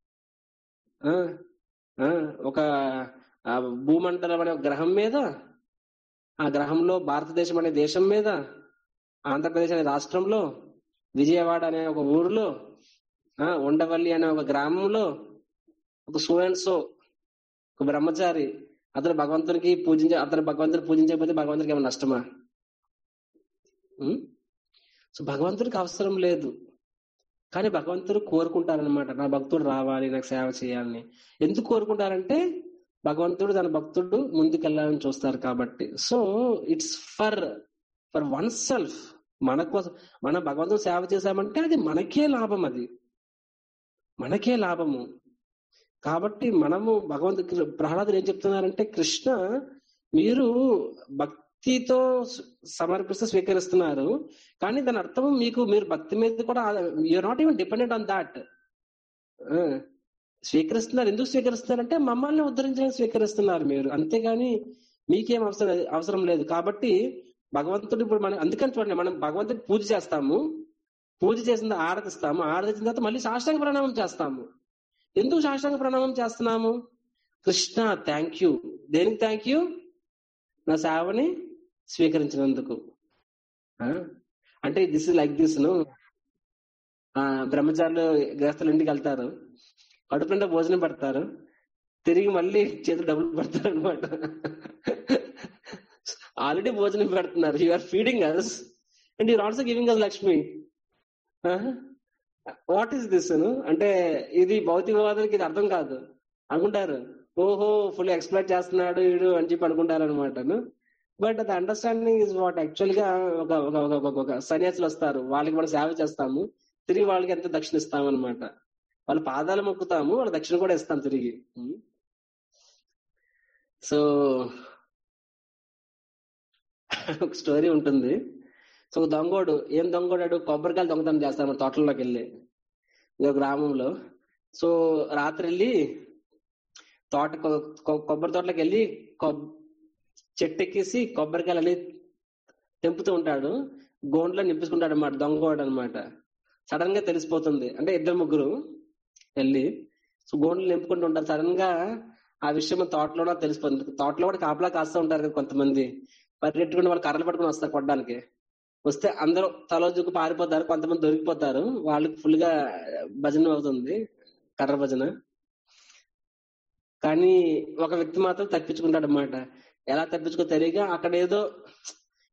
ఒక ఆ, భూమండలం అనే ఒక గ్రహం మీద ఆ గ్రహంలో భారతదేశం అనే దేశం మీద ఆంధ్రప్రదేశ్ అనే రాష్ట్రంలో విజయవాడ అనే ఒక ఊరిలో ఆ ఉండవల్లి అనే ఒక గ్రామంలో ఒక సో అండ్ సో ఒక బ్రహ్మచారి అతను భగవంతునికి పూజించే అతను భగవంతుని పూజించకపోతే భగవంతునికి ఏమైనా నష్టమా ఉం? సో భగవంతుడికి అవసరం లేదు కానీ భగవంతుడు కోరుకుంటారనమాట నా భక్తుడు రావాలి నాకు సేవ చేయాలని ఎందుకు కోరుకుంటారంటే భగవంతుడు తన భక్తుడు ముందుకెళ్ళాలని చూస్తారు కాబట్టి so it's for for one self మన కోసం మన భగవంతుడు సేవ చేశామంటే అది మనకే లాభం అది మనకే లాభము కాబట్టి మనము భగవంతు ప్రహ్లాదుడు ఏం చెప్తున్నారంటే కృష్ణ మీరు భక్తితో స- సమర్పిస్తూ స్వీకరిస్తున్నారు కానీ దాని అర్థం మీకు మీరు భక్తి మీద కూడా you're not even dependent on that స్వీకరిస్తున్నారు ఎందుకు స్వీకరిస్తున్నారంటే మమ్మల్ని ఉద్ధరించడానికి స్వీకరిస్తున్నారు మీరు అంతేగాని మీకేం అవసరం అవసరం లేదు కాబట్టి భగవంతుడు ఇప్పుడు మనం అందుకని చూడండి మనం భగవంతుడికి పూజ చేస్తాము పూజ చేసిన ఆరతిస్తాము ఆరతించిన తర్వాత మళ్ళీ సాష్టాంగ ప్రణామం చేస్తాము ఎందుకు సాష్టాంగ ప్రణామం చేస్తున్నాము కృష్ణ థ్యాంక్ యూ దేనికి థ్యాంక్ యూ నా సేవని స్వీకరించినందుకు ఆ? అంటే దిస్ ఇస్ లైక్ దిస్ ను ఆ బ్రహ్మచారులు గృహస్థులు ఇంటికి వెళ్తారు కడుపు నిండా భోజనం పెడతారు తిరిగి మళ్ళీ చేతులు డబ్బులు పెడతారు అనమాట ఆల్రెడీ భోజనం పెడుతున్నారు you are feeding us and you're also giving us Lakshmi what is this అంటే ఇది భౌతికవాదులకి ఇది అర్థం కాదు అనుకుంటారు ఓహో ఫుల్ ఎక్స్ప్లెయిన్ చేస్తున్నాడు వీడు అని చెప్పి అనుకుంటారు అనమాట బట్ అది అండర్స్టాండింగ్ ఇస్ వాట్ యాక్చువల్ గా ఒక ఒక ఒక- ఒక ఒక సన్యాసులు వస్తారు వాళ్ళకి మనం సేవ చేస్తాము తిరిగి వాళ్ళకి ఎంత దక్షిణ ఇస్తాం అనమాట వాళ్ళ పాదాలు మొక్కుతాము వాళ్ళ దక్షిణ కూడా ఇస్తాం తిరిగి ఉం. సో ఒక స్టోరీ ఉంటుంది సో ఒక దొంగోడు ఏం దొంగోడాడు కొబ్బరికాయలు దొంగతనం చేస్తాడు మన తోటల్లోకి వెళ్ళి ఇదో గ్రామంలో సో రాత్రి వెళ్ళి తోట కొ- కొ- కొబ్బరి తోటలోకి వెళ్ళి కొబ్ చెట్టు ఎక్కేసి కొబ్బరికాయలు అన్ని తెంపుతూ ఉంటాడు గోండ్లో నింపుకుంటాడు అనమాట దొంగోడు అనమాట సడన్ గా తెలిసిపోతుంది అంటే ఇద్దరు ముగ్గురు వెళ్ళి సో గోండ్లు నింపుకుంటూ ఉంటారు సడన్ గా ఆ విషయం తోటలో కూడా తెలిసిపోతుంది తోటలో కూడా కాపలా కాస్తూ ఉంటారు కదా కొంతమంది పరిగెట్టుకుని వాళ్ళు కర్రలు పట్టుకుని వస్తారు కొట్టడానికి వస్తే అందరూ తలోజుకు పారిపోతారు కొంతమంది దొరికిపోతారు వాళ్ళకి ఫుల్ గా భజన అవుతుంది కర్ర భజన కానీ ఒక వ్యక్తి మాత్రం తప్పించుకుంటాడు అనమాట ఎలా తప్పించుకో తెలియక అక్కడ ఏదో